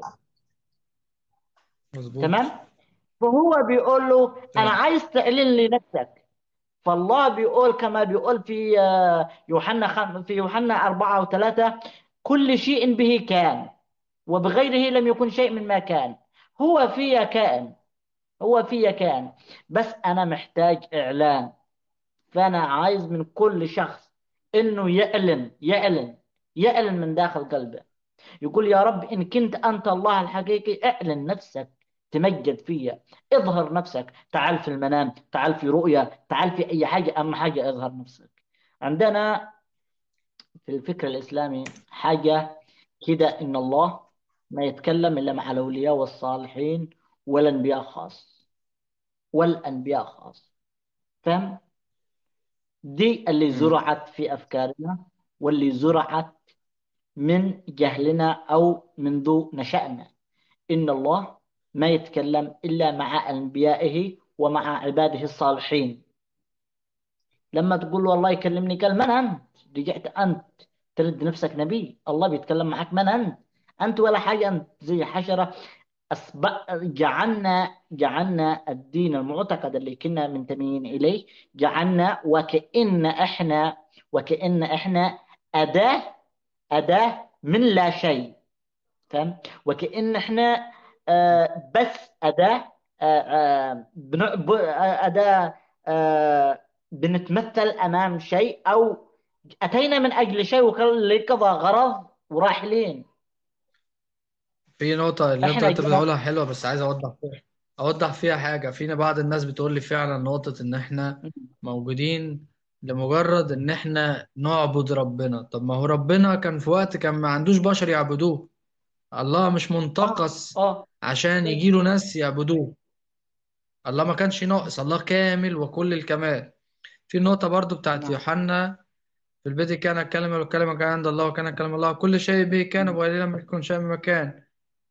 مظبوط تمام فهو بيقول له انا تمام. عايز تعلن لي نفسك فالله بيقول كما بيقول في آه، يوحنا خم... في يوحنا أربعة وثلاثة كل شيء به كان وبغيره لم يكن شيء مما كان هو فيه كائن هو فيه كائن بس أنا محتاج إعلان فأنا عايز من كل شخص إنه يعلن يعلن يعلن من داخل قلبه يقول يا رب إن كنت أنت الله الحقيقي اعلن نفسك تمجد فيا اظهر نفسك تعال في المنام تعال في رؤيا تعال في أي حاجة أهم حاجة اظهر نفسك عندنا في الفكر الإسلامي حاجة كده إن الله ما يتكلم إلا مع الأولياء والصالحين والأنبياء خاص والأنبياء خاص فهم؟ دي اللي مم. زرعت في أفكارنا واللي زرعت من جهلنا أو منذ نشأنا إن الله ما يتكلم إلا مع أنبيائه ومع عباده الصالحين لما تقول له الله يكلمني قال من أنت رجعت أنت ترد نفسك نبي الله بيتكلم معك من أنت أنت ولا حاجة أنت زي حشرة أسبق جعلنا جعلنا الدين المعتقد اللي كنا منتمين إليه جعلنا وكأن إحنا وكأن إحنا أداة أداة من لا شيء فاهم وكأن إحنا آه، بس أداة آه، آه، بن- ب- آه، أداة آه، بنتمثل أمام شيء أو أتينا من أجل شيء ولقضى غرض وراحلين في نقطة اللي انت إحنا انت جينا بتقولها حلوة بس عايز اوضح فيها اوضح فيها حاجة فينا بعض الناس بتقول لي فعلا نقطة ان احنا موجودين لمجرد ان احنا نعبد ربنا طب ما هو ربنا كان في وقت كان ما عندوش بشر يعبدوه الله مش آه منتقص آه عشان يجيله ناس يعبدوه الله ما كانش ناقص الله كامل وكل الكمال في النقطة برضو بتاعت نعم يوحنا في البدء كان الكلمة والكلمة كان عند الله وكان الكلمة الله كل شيء به كان مم. وإليه لم يكن شيء مما كان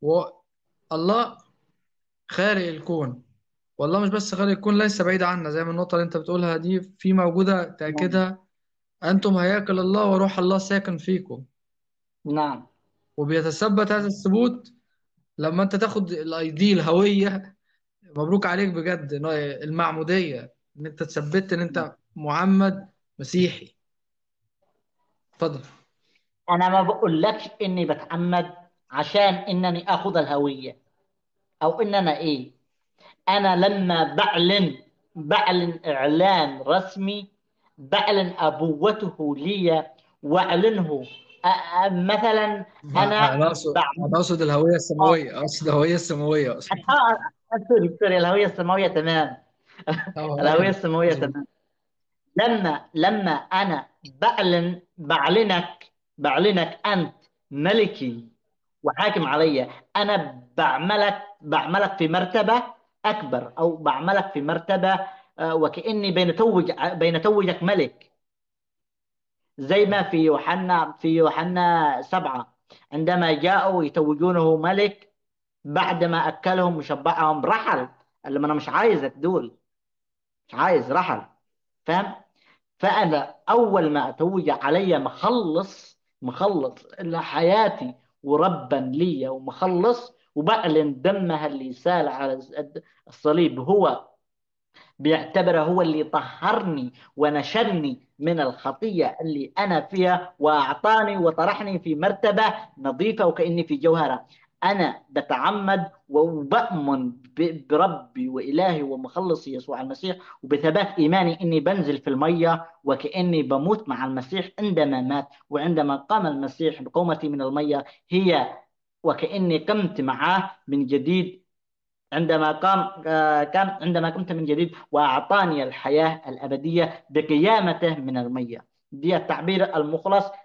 والله خالق الكون والله مش بس خالق الكون ليس بعيد عنا زي ما النقطة اللي انت بتقولها دي في موجودة نعم تأكيدها أنتم هياكل الله وروح الله ساكن فيكم نعم وبيتثبت هذا الثبوت لما انت تاخد الاي دي الهوية مبروك عليك بجد إن هو المعمودية ان انت تثبت ان نعم. انت محمد مسيحي اتفضل أنا ما بقولكش إني بتعمد عشان إنني آخذ الهوية أو إن أنا إيه أنا لما بعلن بعلن إعلان رسمي بعلن أبوته لي وأعلنه أ- أ- مثلا انا أنا اقصد بعمل انا اقصد الهوية آه السماوية اقصد الهوية السماوية اقصد آه، سوري سوري الهوية السماوية تمام اه الهوية ايوه السماوية مظبوط تمام لما لما أنا بعلن بعلنك بعلنك أنت ملكي وحاكم عليا أنا بعملك بعملك في مرتبة أكبر أو بعملك في مرتبة آه، وكأني بين توج بين توجك ملك زي ما في يوحنا في يوحنا سبعة عندما جاءوا يتوجونه ملك بعد ما أكلهم وشبعهم رحل قال لهم أنا مش عايزك دول مش عايز رحل فاهم فأنا أول ما أتوج علي مخلص مخلص لحياتي وربا لي ومخلص وبعلن دمها اللي سال على الصليب هو بيعتبره هو اللي طهرني ونشرني من الخطية اللي أنا فيها وأعطاني وطرحني في مرتبة نظيفة وكأني في جوهرة أنا بتعمد وبأمن ب- بربي وإلهي ومخلصي يسوع المسيح وبثبات إيماني إني بنزل في المية وكأني بموت مع المسيح عندما مات وعندما قام المسيح بقومتي من المية هي وكأني قمت معاه من جديد عندما قام آه، كان عندما قمت من جديد وأعطاني الحياة الأبدية بقيامته من المية دي التعبير المخلص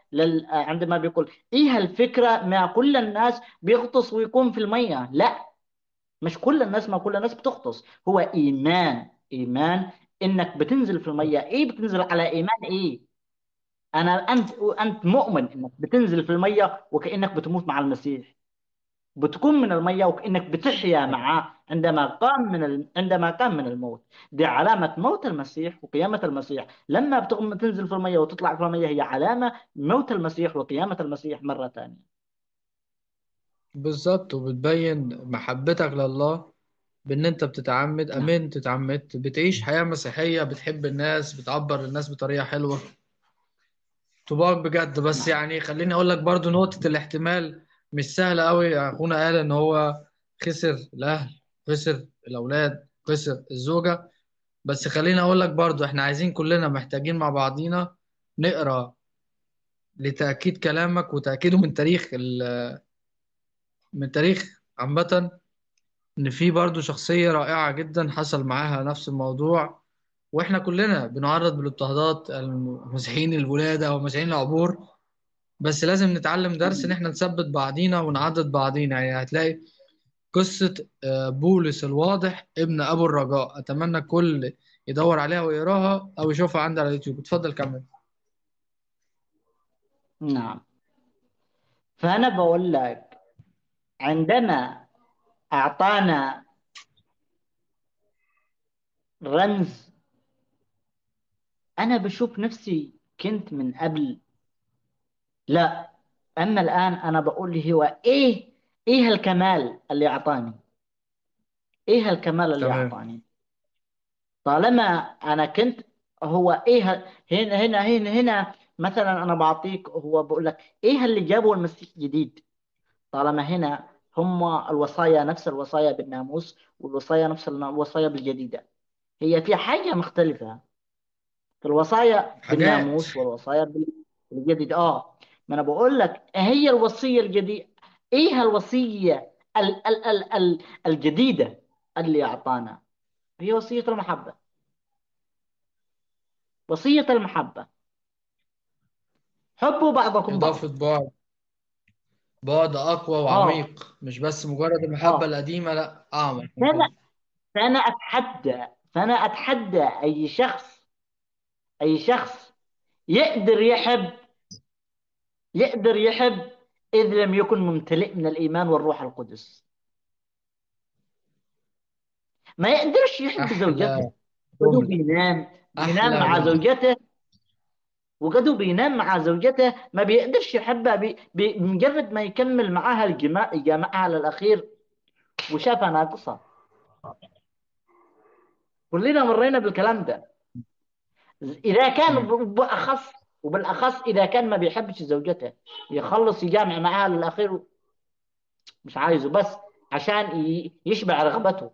لل... عندما بيقول ايه الفكرة ما كل الناس بيغطس ويكون في المية لا مش كل الناس ما كل الناس بتغطس هو ايمان ايمان انك بتنزل في المية ايه بتنزل على ايمان ايه انا انت انت مؤمن انك بتنزل في المية وكأنك بتموت مع المسيح بتكون من المية وكأنك بتحيا معه عندما قام من ال... عندما قام من الموت دي علامة موت المسيح وقيامة المسيح لما بتقوم تنزل في المية وتطلع في المية هي علامة موت المسيح وقيامة المسيح مرة ثانية بالظبط وبتبين محبتك لله بان انت بتتعمد نعم امنت اتعمدت بتعيش حياة مسيحية بتحب الناس بتعبر للناس بطريقة حلوة طباق بجد بس نعم يعني خليني اقول لك برضو نقطة الاحتمال مش سهلة قوي اخونا قال ان هو خسر الاهل خسر الاولاد خسر الزوجة بس خليني اقول لك برضو احنا عايزين كلنا محتاجين مع بعضينا نقرا لتأكيد كلامك وتأكيده من تاريخ ال- من تاريخ عامة ان في برضو شخصية رائعة جدا حصل معاها نفس الموضوع واحنا كلنا بنعرض بالاضطهادات المسيحيين الولادة او المسيحيين العبور بس لازم نتعلم درس ان احنا نثبت بعضينا ونعضد بعضينا يعني هتلاقي قصة آه، بولس الواضح ابن ابو الرجاء اتمنى الكل يدور عليها ويقراها او يشوفها عندي على اليوتيوب اتفضل كمل نعم فأنا بقول لك عندما أعطانا رمز أنا بشوف نفسي كنت من قبل لا أما الآن أنا بقول لي هو إيه إيه الكمال اللي أعطاني إيه الكمال اللي تمام أعطاني طالما أنا كنت هو إيه ه- هنا هنا هنا هنا مثلا أنا بعطيك هو بقول لك إيه اللي جابه المسيح جديد طالما هنا هم الوصايا نفس الوصايا بالناموس والوصايا نفس الوصايا بالجديدة هي في حاجة مختلفة في الوصايا حاجات بالناموس والوصايا بال- بالجديد اه ما انا بقول لك هي الوصية الجديدة ايه الوصية ال ال ال ال الجديدة اللي اعطانا هي وصية المحبة وصية المحبة حبوا بعضكم إضافة بعض بعد بعد أقوى اه وعميق مش بس مجرد المحبة اه القديمة لا أعمق من فانا كده فانا اتحدى فانا اتحدى اي شخص اي شخص يقدر يحب يقدر يحب إذ لم يكن ممتلئ من الإيمان والروح القدس ما يقدرش يحب زوجته أحلى وقدو جملة بينام بينام أحلى مع جملة زوجته وقدو بينام مع زوجته ما بيقدرش يحبها بي بي مجرد ما يكمل معاها الجماع جامعها للأخير وشافها ناقصة كلنا مرينا بالكلام ده إذا كان مم. ب- بأخص وبالأخص إذا كان ما بيحبش زوجته يخلص يجامع معاها للأخير مش عايزه بس عشان ي- يشبع رغبته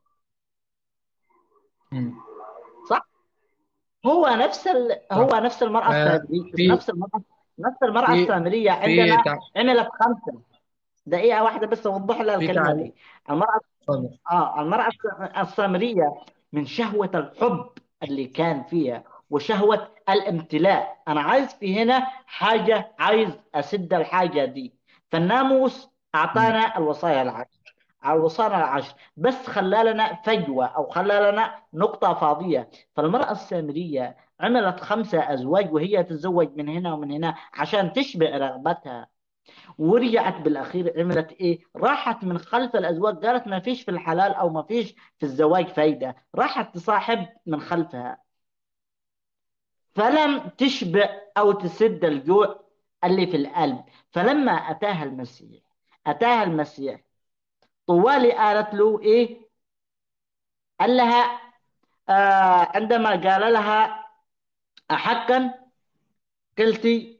مم. صح هو نفس ال... هو صح نفس المرأة آه السامرية في نفس المرأة نفس المرأة في السامرية في عندما تع... عملت خمسة دقيقة واحدة بس أوضح لها في الكلمة تعليق دي المرأة اتفضل آه المرأة الس- السامرية من شهوة الحب اللي كان فيها وشهوة الامتلاء أنا عايز في هنا حاجة عايز أسد الحاجة دي فالناموس مم. أعطانا الوصايا العشر على الوصايا العشر بس خلى لنا فجوة أو خلى لنا نقطة فاضية فالمرأة السامرية عملت خمسة أزواج وهي تتزوج من هنا ومن هنا عشان تشبع رغبتها ورجعت بالاخير عملت ايه راحت من خلف الازواج قالت ما فيش في الحلال او ما فيش في الزواج فايده راحت تصاحب من خلفها فلم تشبع او تسد الجوع اللي في القلب فلما اتاها المسيح اتاها المسيح طوالي قالت له ايه قال لها آه عندما قال لها احقا قلتي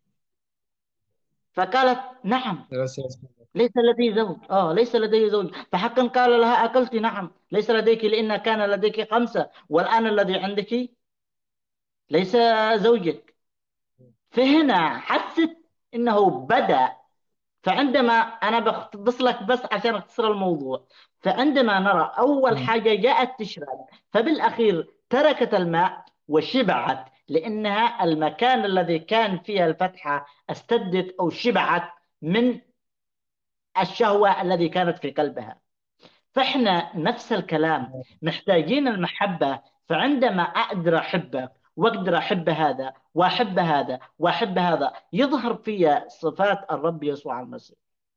فقالت نعم بس اسمع. ليس لدي زوج اه ليس لدي زوج فحقا قال لها اكلت نعم ليس لديك لان كان لديك خمسه والان الذي عندك ليس زوجك فهنا حست انه بدا فعندما انا بختص لك بس عشان اختصر الموضوع فعندما نرى اول مم. حاجه جاءت تشرب فبالاخير تركت الماء وشبعت لأنها المكان الذي كان فيها الفتحة استدت أو شبعت من الشهوة الذي كانت في قلبها فإحنا نفس الكلام محتاجين المحبة فعندما أقدر أحبك وأقدر أحب هذا وأحب هذا وأحب هذا يظهر في صفات الرب يسوع المسيح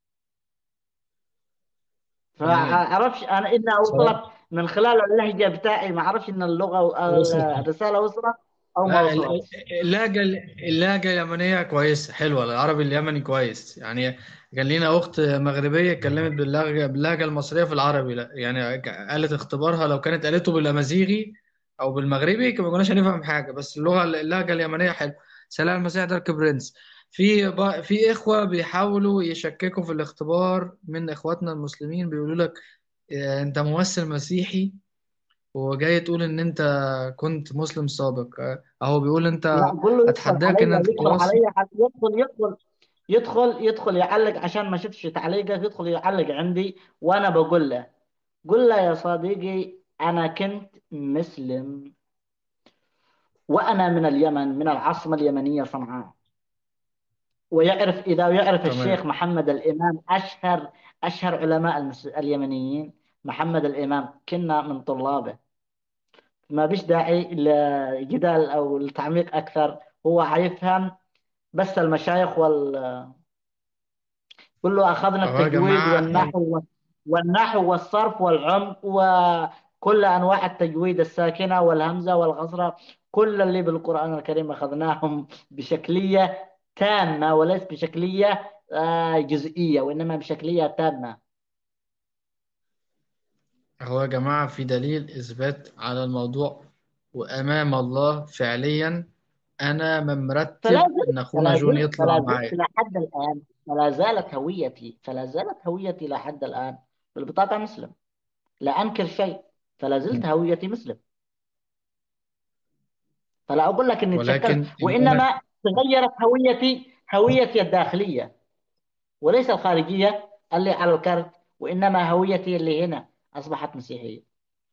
فعرفش أنا إن أوصلت من خلال اللهجة بتاعي ما أعرفش إن اللغة الرسالة وصلت أو ما وصلت اللهجة اللهجة اليمنية كويسة حلوة العربي اليمني كويس يعني كان لينا أخت مغربية اتكلمت باللهجة باللهجة المصرية في العربي لا يعني قالت اختبارها لو كانت قالته بالأمازيغي أو بالمغربي ما كناش هنفهم حاجة بس اللغة اللهجة اليمنية حلوة سلام المسيح دارك برنس في ب... في إخوة بيحاولوا يشككوا في الاختبار من إخواتنا المسلمين بيقولوا لك آه، أنت ممثل مسيحي وجاي تقول إن أنت كنت مسلم سابق آه، أهو بيقول أنت لا قول له يدخل أتحداك إن عليا أنت يدخل تواصل عليا يدخل يدخل يدخل يدخل يعلق عشان ما شفتش تعليقك يدخل يعلق عندي وانا بقول له قل له يا صديقي انا كنت مسلم وانا من اليمن من العاصمه اليمنيه صنعاء ويعرف اذا يعرف الشيخ تمام محمد الامام اشهر اشهر علماء المس- اليمنيين محمد الامام كنا من طلابه ما بيش داعي لجدال او لتعميق اكثر هو حيفهم بس المشايخ وال كله أخذنا أهو يا التجويد جماعة والنحو والنحو والصرف والعمق وكل أنواع التجويد الساكنة والهمزة والقصرة كل اللي بالقرآن الكريم أخذناهم بشكلية تامة وليس بشكلية آه، جزئية وإنما بشكلية تامة هو يا جماعة في دليل إثبات على الموضوع وأمام الله فعليا أنا ما فلا مرتب زلت إن أخونا فلا جون زلت يطلع فلا زلت معايا إلى حد الآن فلا زالت هويتي فلا زالت هويتي إلى حد الآن بالبطاقة مسلم لا أنكر شيء فلا زلت هويتي مسلم فلا أقول لك إني تشكلت ولكن اللي أنا وإنما تغيرت هويتي هويتي الداخلية وليس الخارجية اللي على الكرت وإنما هويتي اللي هنا أصبحت مسيحية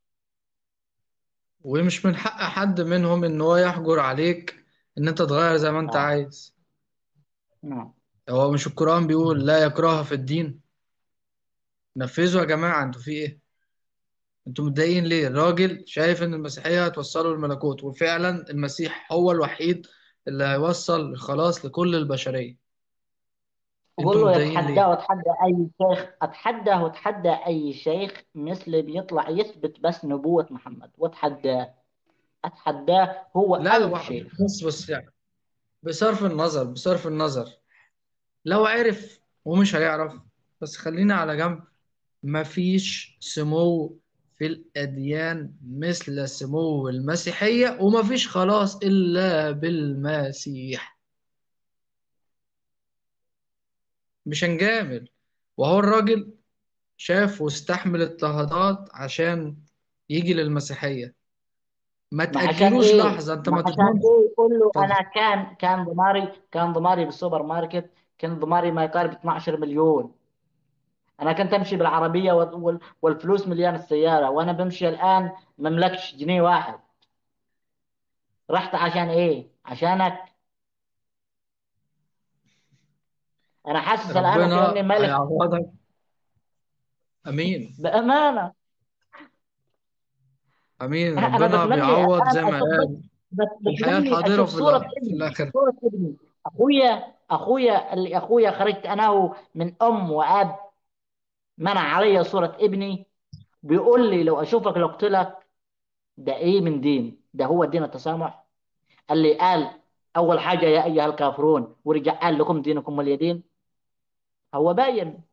ومش من حق حد منهم إن هو يحجر عليك إن أنت تغير زي ما أنت آه. عايز نعم هو مش القرآن بيقول لا يكره في الدين نفذوا يا جماعة أنتوا في إيه أنتوا متضايقين ليه الراجل شايف إن المسيحية هتوصله الملكوت وفعلا المسيح هو الوحيد اللي هيوصل الخلاص لكل البشرية قول أنتوا له متضايقين يتحدى ليه وتحدى أي شيخ أتحدى وتحدى أي شيخ مثل بيطلع يثبت بس نبوة محمد واتحداه أتحداه هو لا ألف واحد شيخ بص بص يعني بصرف النظر بصرف النظر لو عرف ومش هيعرف بس خلينا على جنب مفيش سمو في الأديان مثل سمو المسيحية ومفيش خلاص إلا بالمسيح مش هنجامل وهو الراجل شاف واستحمل اضطهادات عشان يجي للمسيحية ما ما عشان تأجلوش إيه لحظة أنت ما ما عشان تضمنش إيه قول له اتفضل أنا كان كان ضماري كان ضماري بالسوبر ماركت كان ضماري ما يقارب 12 مليون انا كنت امشي بالعربيه وال- وال- والفلوس مليان السياره وانا بمشي الان ما مملكش جنيه واحد رحت عشان ايه عشانك انا حاسس الان كاني ربنا ملك هيعوضك أمين بامانه أمين انا ربنا بتمنى بيعوض الان زي ما اشوف بس قال بس في الحياة بتمني الحاضرة اشوف وفي صوره الآ- في ابني الآخرة صوره ابني اخويا اخويا اللي اخويا خرجت انا من ام واب منع علي صوره ابني بيقول لي لو اشوفك لو قتلك ده ايه من دين ده هو دين التسامح اللي قال أول حاجة يا أيها الكافرون ورجع قال لكم دينكم ولي دين هو باين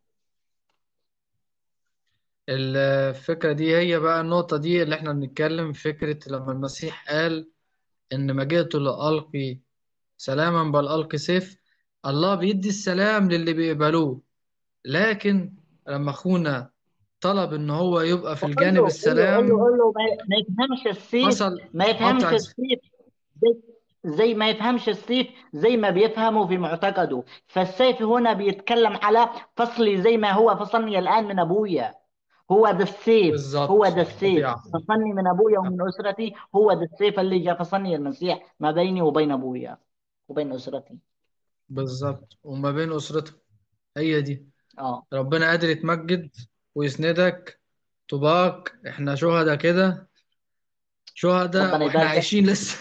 الفكرة دي هي بقى النقطة دي اللي احنا بنتكلم فكرة لما المسيح قال إن ما جئت لألقي سلاما بل ألقي سيف الله بيدي السلام للي بيقبلوه لكن لما أخونا طلب إن هو يبقى في قول الجانب له قول له قول له السلام قول له ما ما يفهمش السيف حصل ما يفهمش قطع السيف زي زي ما يفهمش السيف زي ما بيفهمه في معتقده فالسيف هنا بيتكلم على فصلي زي ما هو فصلني الآن من أبويا هو ده السيف هو بالظبط ده السيف قطيعة فصلني من ابويا ومن اسرتي هو ده السيف اللي جاء فصلني المسيح ما بيني وبين ابويا وبين اسرتي بالظبط وما بين أسرته هي دي اه ربنا قادر يتمجد ويسندك طباق احنا شهداء كده شهداء ربنا واحنا يبارك عايشين لسه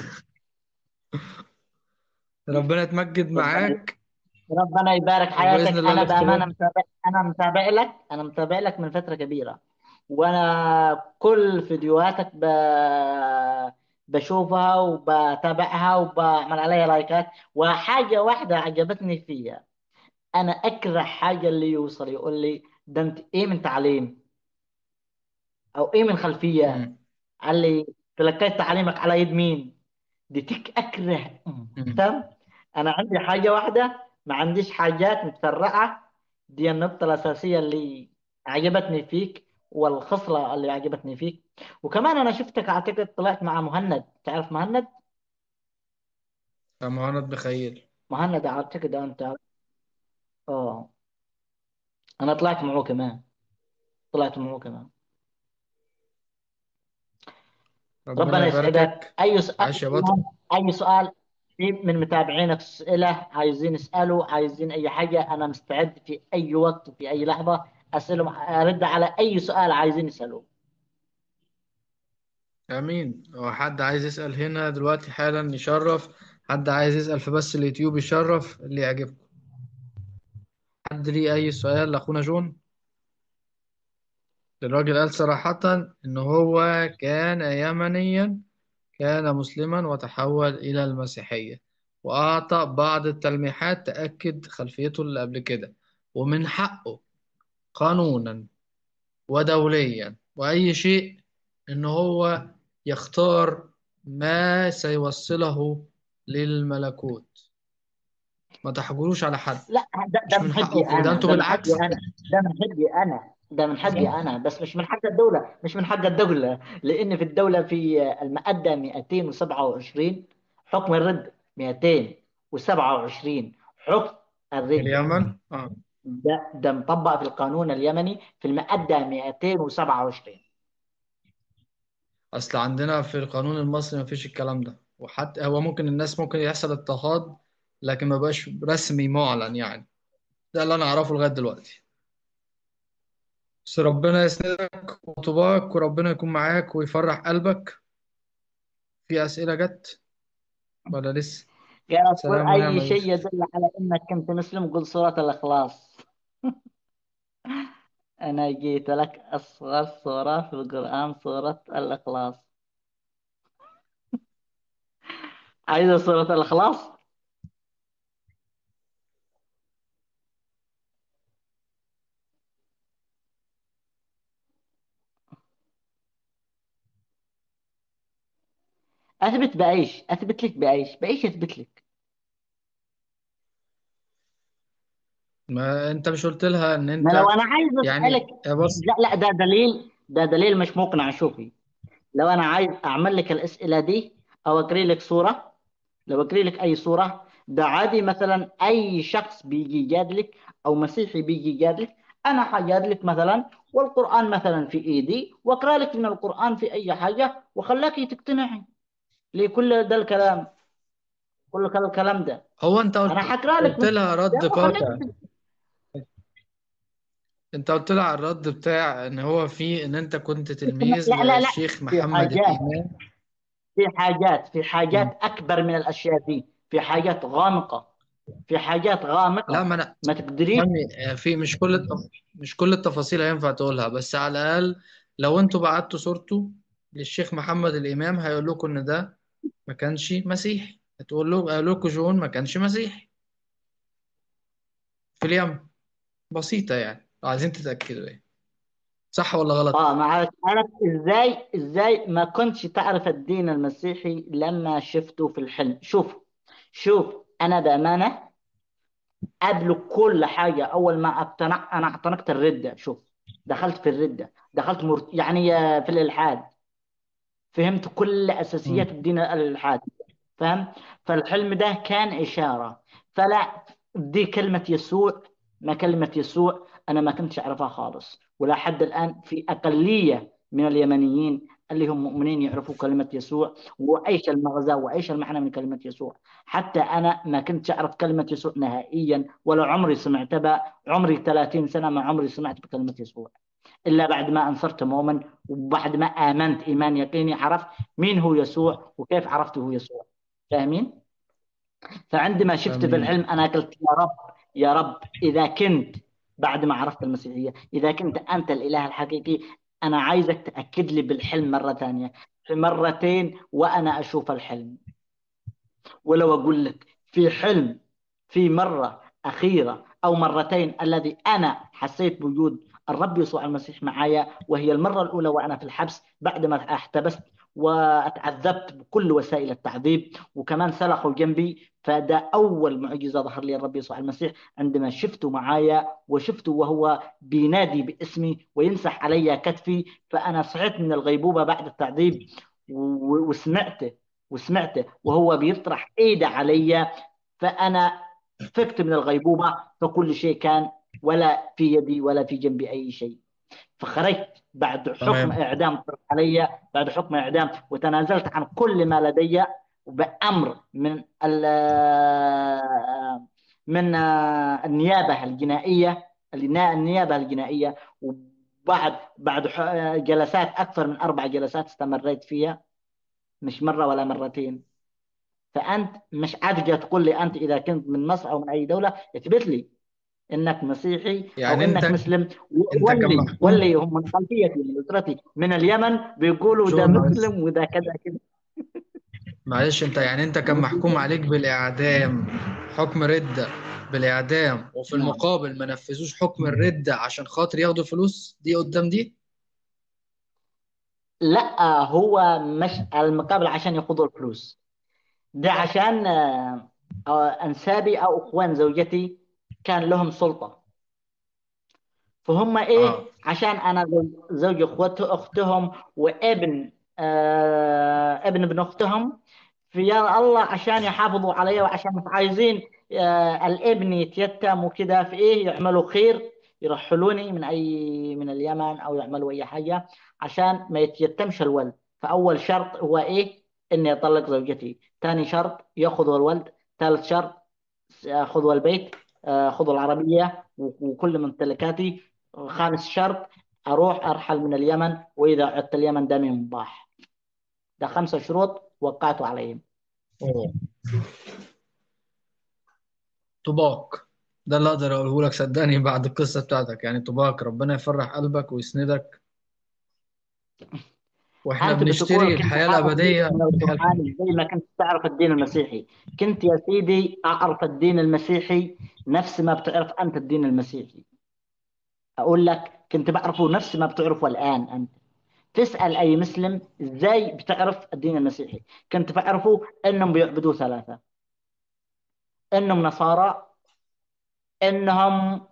ربنا يتمجد ربنا معاك ربنا يبارك وبإذن حياتك الله انا بامانه الاختبار متابع انا متابع لك انا متابع لك من فتره كبيره وانا كل فيديوهاتك ب... بشوفها وبتابعها وبعمل عليها لايكات وحاجه واحده عجبتني فيها انا اكره حاجه اللي يوصل يقول لي ده انت ايه من تعليم او ايه من خلفيه مم. قال لي تلقيت تعليمك على يد مين دي تك اكره مم. فاهم انا عندي حاجه واحده ما عنديش حاجات متفرعه دي النقطه الاساسيه اللي عجبتني فيك والخصله اللي عجبتني فيك وكمان انا شفتك اعتقد طلعت مع مهند تعرف مهند يا مهند بخيل مهند اعتقد انت اه انا طلعت معه كمان طلعت معه كمان ربنا ربنا يسعدك يباركك اي سؤال عاش يا بطل اي سؤال في من متابعينك اسئله عايزين يسالوا عايزين اي حاجه انا مستعد في اي وقت وفي اي لحظه اسالهم ارد على اي سؤال عايزين يسالوه امين هو حد عايز يسأل هنا دلوقتي حالا يشرف حد عايز يسأل في بس اليوتيوب يشرف اللي يعجبكم حد ليه اي سؤال لاخونا جون الراجل قال صراحة ان هو كان يمنيا كان مسلما وتحول الى المسيحية واعطى بعض التلميحات تأكد خلفيته اللي قبل كده ومن حقه قانونا ودوليا واي شيء ان هو يختار ما سيوصله للملكوت ما تحجروش على حد لا ده, ده مش من من حقي حقكم ده انا انتوا ده من حقي بالعكس انا ده من حقي انا ده من حقي انا بس مش من حق الدوله مش من حق الدوله لان في الدوله في الماده 227 حكم الرد 227 حكم الردة اليمن اه ده ده مطبق في القانون اليمني في المادة 227 اصل عندنا في القانون المصري ما فيش الكلام ده وحتى هو ممكن الناس ممكن يحصل اضطهاد لكن ما بقاش رسمي معلن يعني ده اللي انا اعرفه لغاية دلوقتي بس ربنا يسندك وطباك وربنا يكون معاك ويفرح قلبك في أسئلة جت ولا لسه قال قل سلام ونعم أي يا شيء يوسف يدل على أنك كنت مسلم قل سورة الإخلاص أنا جيت لك أصغر سورة في القرآن سورة الإخلاص عايزة سورة الإخلاص أثبت بعيش أثبت لك بعيش بعيش أثبت لك ما انت مش قلت لها ان ما لو انت أنا عايز يعني أسألك يا بص لا لا ده دليل ده دليل مش مقنع شوفي لو أنا عايز أعمل لك الأسئلة دي أو أقري لك صورة لو أقري لك أي صورة ده عادي مثلا أي شخص بيجي يجادلك أو مسيحي بيجي يجادلك أنا حجادلك مثلا والقرآن مثلا في إيدي وأقرأ لك من القرآن في أي حاجة وخلاكي تقتنعي ليه كل ده الكلام كل كل الكلام ده هو انت قلت أنا حقرأ لك قلت من لها رد ده وخلاكي قاطع انت قلت لها على الرد بتاع ان هو في ان انت كنت تلميذ لا لا لا للشيخ في محمد حاجات الإمام في حاجات في مم. حاجات أكبر من الأشياء دي في حاجات غامقة في حاجات لا غامقة ما انا ما تقدريش فهمي في مش كل التف... مش كل التفاصيل هينفع تقولها بس على الأقل لو انتوا بعتوا صورته للشيخ محمد الإمام هيقول لكم ان ده ما كانش مسيحي هتقول له قالوا لكم جون ما كانش مسيحي في اليمن بسيطة يعني عايزين تتأكدوا يعني صح ولا غلط اه معك عارف ازاي ازاي ما كنتش تعرف الدين المسيحي لما شفته في الحلم شوف شوف انا بامانه قبل كل حاجه اول ما اقتنع انا اعتنقت الرده شوف دخلت في الرده دخلت مرت... يعني آه، في الالحاد فهمت كل اساسيات مم. الدين الالحاد فاهم فالحلم ده كان اشاره فلا دي كلمه يسوع ما كلمه يسوع أنا ما كنتش أعرفها خالص ولا حد الآن في أقلية من اليمنيين اللي هم مؤمنين يعرفوا كلمة يسوع وإيش المغزى وإيش المعنى من كلمة يسوع حتى أنا ما كنتش أعرف كلمة يسوع نهائيا ولا عمري سمعت بها عمري 30 سنة ما عمري سمعت بكلمة يسوع إلا بعد ما أنصرت مؤمن وبعد ما آمنت إيمان يقيني عرفت مين هو يسوع وكيف عرفت هو يسوع فاهمين؟ فعندما شفت آمين. بالعلم أنا قلت يا رب يا رب إذا كنت بعد ما عرفت المسيحية إذا كنت أنت الإله الحقيقي أنا عايزك تأكد لي بالحلم مرة ثانية في مرتين وأنا أشوف الحلم ولو أقول لك في حلم في مرة أخيرة أو مرتين الذي أنا حسيت بوجود الرب يسوع المسيح معايا وهي المرة الأولى وأنا في الحبس بعد ما احتبست واتعذبت بكل وسائل التعذيب وكمان سلخوا جنبي فده أول معجزة ظهر لي الرب يسوع المسيح عندما شفته معايا وشفته وهو بينادي باسمي ويمسح علي كتفي فأنا صعدت من الغيبوبة بعد التعذيب و- وسمعته وسمعته وهو بيطرح ايده علي فأنا فقت من الغيبوبة فكل شيء كان ولا في يدي ولا في جنبي أي شيء فخرجت بعد حكم تمام. إعدام طرح علي بعد حكم إعدام وتنازلت عن كل ما لدي بأمر من ال- من النيابة الجنائية النا- النيابة الجنائية وبعد بعد ح- جلسات أكثر من أربع جلسات استمريت فيها مش مرة ولا مرتين فأنت مش عادي تقول لي أنت إذا كنت من مصر أو من أي دولة اثبت لي انك مسيحي او يعني انك أنت- مسلم أنت واللي كمحكوم- واللي هم من خلفيتي من اسرتي من اليمن بيقولوا ده شو معلش. مسلم وده كذا كذا معلش انت يعني انت كان محكوم عليك بالاعدام حكم ردة بالاعدام وفي نعم. المقابل ما نفذوش حكم الردة عشان خاطر ياخدوا الفلوس دي قدام دي لا هو مش المقابل عشان ياخذوا الفلوس ده عشان آه، آه، انسابي او اخوان زوجتي كان لهم سلطة فهم ايه آه. عشان انا زوج- زوج اخوته اختهم وابن آه ابن ابن اختهم في يا الله عشان يحافظوا علي وعشان مش عايزين آه الابن يتيتم وكذا في ايه يعملوا خير يرحلوني من اي من اليمن او يعملوا اي حاجه عشان ما يتيتمش الولد فاول شرط هو ايه اني اطلق زوجتي ثاني شرط ياخذوا الولد ثالث شرط خذوا البيت آه، خذوا العربيه و- وكل ممتلكاتي خامس شرط اروح ارحل من اليمن واذا عدت اليمن دمي مباح ده خمسة شروط وقعتوا عليهم أوه. طباق ده اللي اقدر اقوله لك صدقني بعد القصة بتاعتك يعني طباق ربنا يفرح قلبك ويسندك واحنا انت بتقول بنشتري كنت الحياة عارف الأبدية الدين القرآني زي ما كنت تعرف الدين المسيحي كنت يا سيدي اعرف الدين المسيحي نفس ما بتعرف انت الدين المسيحي اقول لك كنت بعرفه نفس ما بتعرفه الان انت تسأل اي مسلم ازاي بتعرف الدين المسيحي كنت بعرفه انهم بيعبدوا ثلاثة انهم نصارى انهم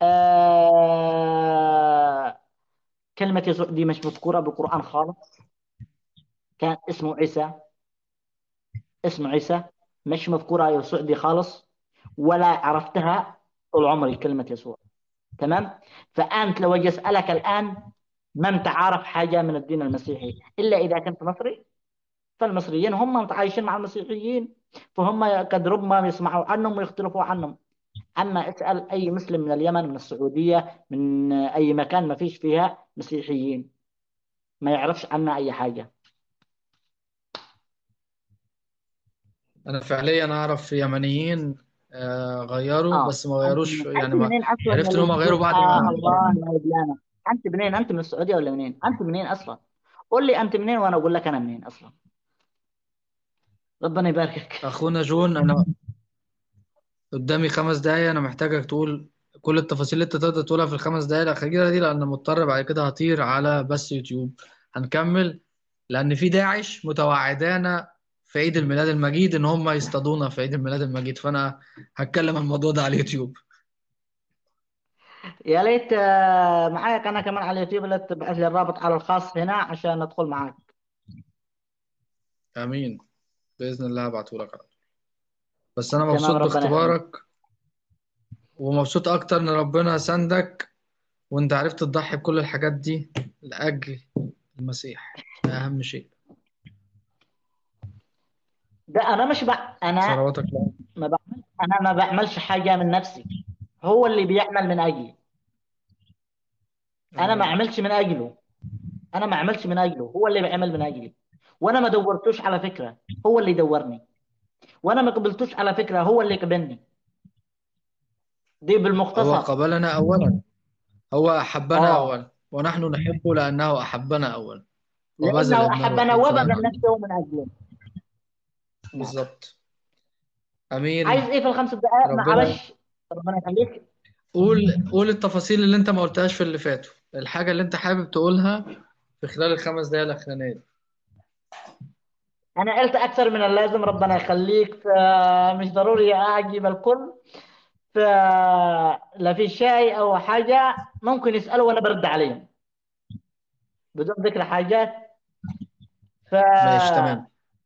آه كلمة يسوع دي مش مذكورة بالقرآن خالص كان اسمه عيسى اسمه عيسى مش مذكورة يسوع دي خالص ولا عرفتها طول عمري كلمة يسوع تمام فأنت لو أجي أسألك الآن ما أنت عارف حاجة من الدين المسيحي إلا إذا كنت مصري فالمصريين هم متعايشين مع المسيحيين فهم قد ربما يسمعوا عنهم ويختلفوا عنهم أما اسأل أي مسلم من اليمن من السعودية من أي مكان ما فيش فيها مسيحيين ما يعرفش عنا أي حاجة أنا فعليا أعرف يمنيين آه، غيروا آه بس ما أنت غيروش منين؟ يعني أنت ما منين أصلا عرفت إن اللي هم غيروا بتقول بعد آه ما الله ما يبلانا أنت منين؟ أنت من السعودية ولا منين؟ أنت منين أصلا؟ قول لي أنت منين وأنا أقول لك أنا منين أصلا ربنا يباركك أخونا جون أنا قدامي خمس دقايق أنا محتاجك تقول كل التفاصيل اللي أنت تقدر تقولها في الخمس دقايق الأخيرة دي لأن مضطر بعد كده هطير على بث يوتيوب هنكمل لأن في داعش متوعدانا في عيد الميلاد المجيد إن هم يصطادونا في عيد الميلاد المجيد فأنا هتكلم عن الموضوع ده على اليوتيوب يا ليت آه، معاك أنا كمان على اليوتيوب لا تبعث لي الرابط على الخاص هنا عشان أدخل معاك آمين بإذن الله هبعتهولك على طول بس أنا تمام مبسوط ربنا يخليك باختبارك ومبسوط أكتر إن ربنا سندك وانت عرفت تضحي بكل الحاجات دي لأجل المسيح ده أهم شيء ده انا مش بع... انا ثروتك لا ما بعمل انا ما بعملش حاجه من نفسي هو اللي بيعمل من اجلي انا ما آمين اعملش من اجله انا ما اعملش من اجله هو اللي بيعمل من اجلي وانا ما دورتوش على فكره هو اللي دورني وانا ما قبلتوش على فكره هو اللي قبلني دي هو بالمختصر قبلنا أولا هو أحبنا اه أولا ونحن نحبه لأنه أحبنا أولا وبذل لانه ابنه احبنا الوحيد وبذل فلنا نفسه من اجلنا نعم بالظبط عايز أمين ايه في الخمس دقائق ربنا معلش ربنا يخليك قول قول التفاصيل اللي انت ما قلتهاش في اللي فاتوا الحاجة اللي انت حابب تقولها في خلال الخمس دقايق الأخرانية دي. انا قلت اكثر من اللازم ربنا يخليك فمش ضروري اجيب الكل ف لا في شيء او حاجه ممكن يسالوا وانا برد عليهم بدون ذكر حاجات ف ماشي تمام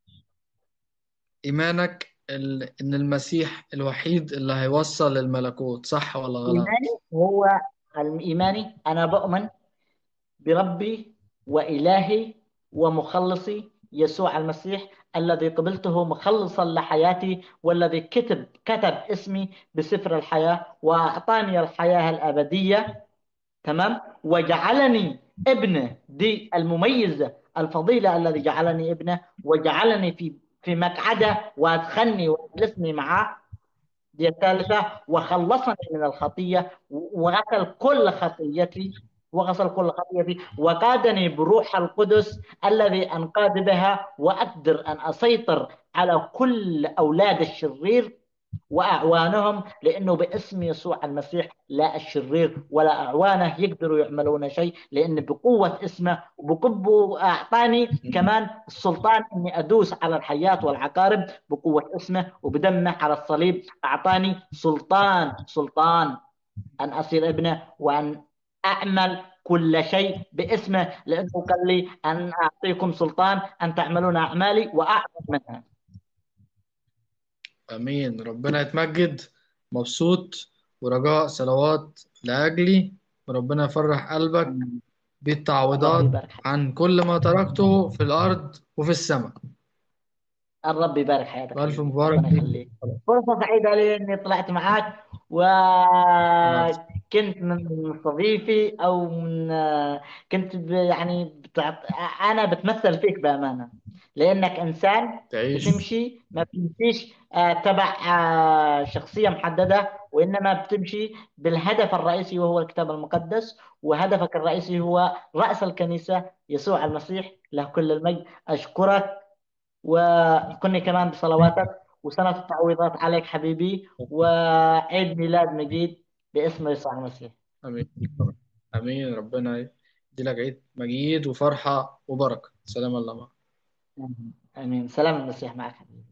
إيمانك ال... إن المسيح الوحيد اللي هيوصل للملكوت صح ولا غلط؟ ايماني هو الايماني انا بؤمن بربي وإلهي ومخلصي يسوع المسيح الذي قبلته مخلصا لحياتي والذي كتب كتب اسمي بسفر الحياة وأعطاني الحياة الأبدية تمام وجعلني ابنه دي المميزة الفضيلة الذي جعلني ابنه وجعلني في في مقعده وادخلني واجلسني معه دي الثالثة وخلصني من الخطية وغسل كل خطيتي وغسل كل خطيتي وقادني بروح القدس الذي أنقاد بها وأقدر أن أسيطر على كل أولاد الشرير وأعوانهم لأنه باسم يسوع المسيح لا الشرير ولا أعوانه يقدروا يعملون شيء لأن بقوة اسمه وبقبه أعطاني كمان السلطان أني أدوس على الحياة والعقارب بقوة اسمه وبدمه على الصليب أعطاني سلطان سلطان أن أصير ابنه وأن أعمل كل شيء باسمه لأنه قال لي أن أعطيكم سلطان أن تعملون أعمالي وأعظم منها امين ربنا يتمجد مبسوط ورجاء صلوات لاجلي وربنا يفرح قلبك الله بالتعويضات يبارك حياتك عن كل ما تركته في الارض وفي السماء الرب يبارك حياتك والف حبيبي مبارك ربنا ليك يخليك فرصة سعيدة لي إني طلعت معاك انا وكنت من مستضيفي أو من كنت ب- يعني بتعط... أنا بتمثل فيك بأمانة لأنك إنسان تعيش بتمشي ما بتمشيش آه، تبع آه، شخصية محددة وإنما بتمشي بالهدف الرئيسي وهو الكتاب المقدس وهدفك الرئيسي هو رأس الكنيسة يسوع المسيح له كل المجد أشكرك وكني كمان بصلواتك وسنة التعويضات عليك حبيبي وعيد ميلاد مجيد باسم يسوع المسيح امين امين ربنا يديلك عيد مجيد وفرحه وبركه سلام الله معك آمين آمين سلام المسيح معك حبيبي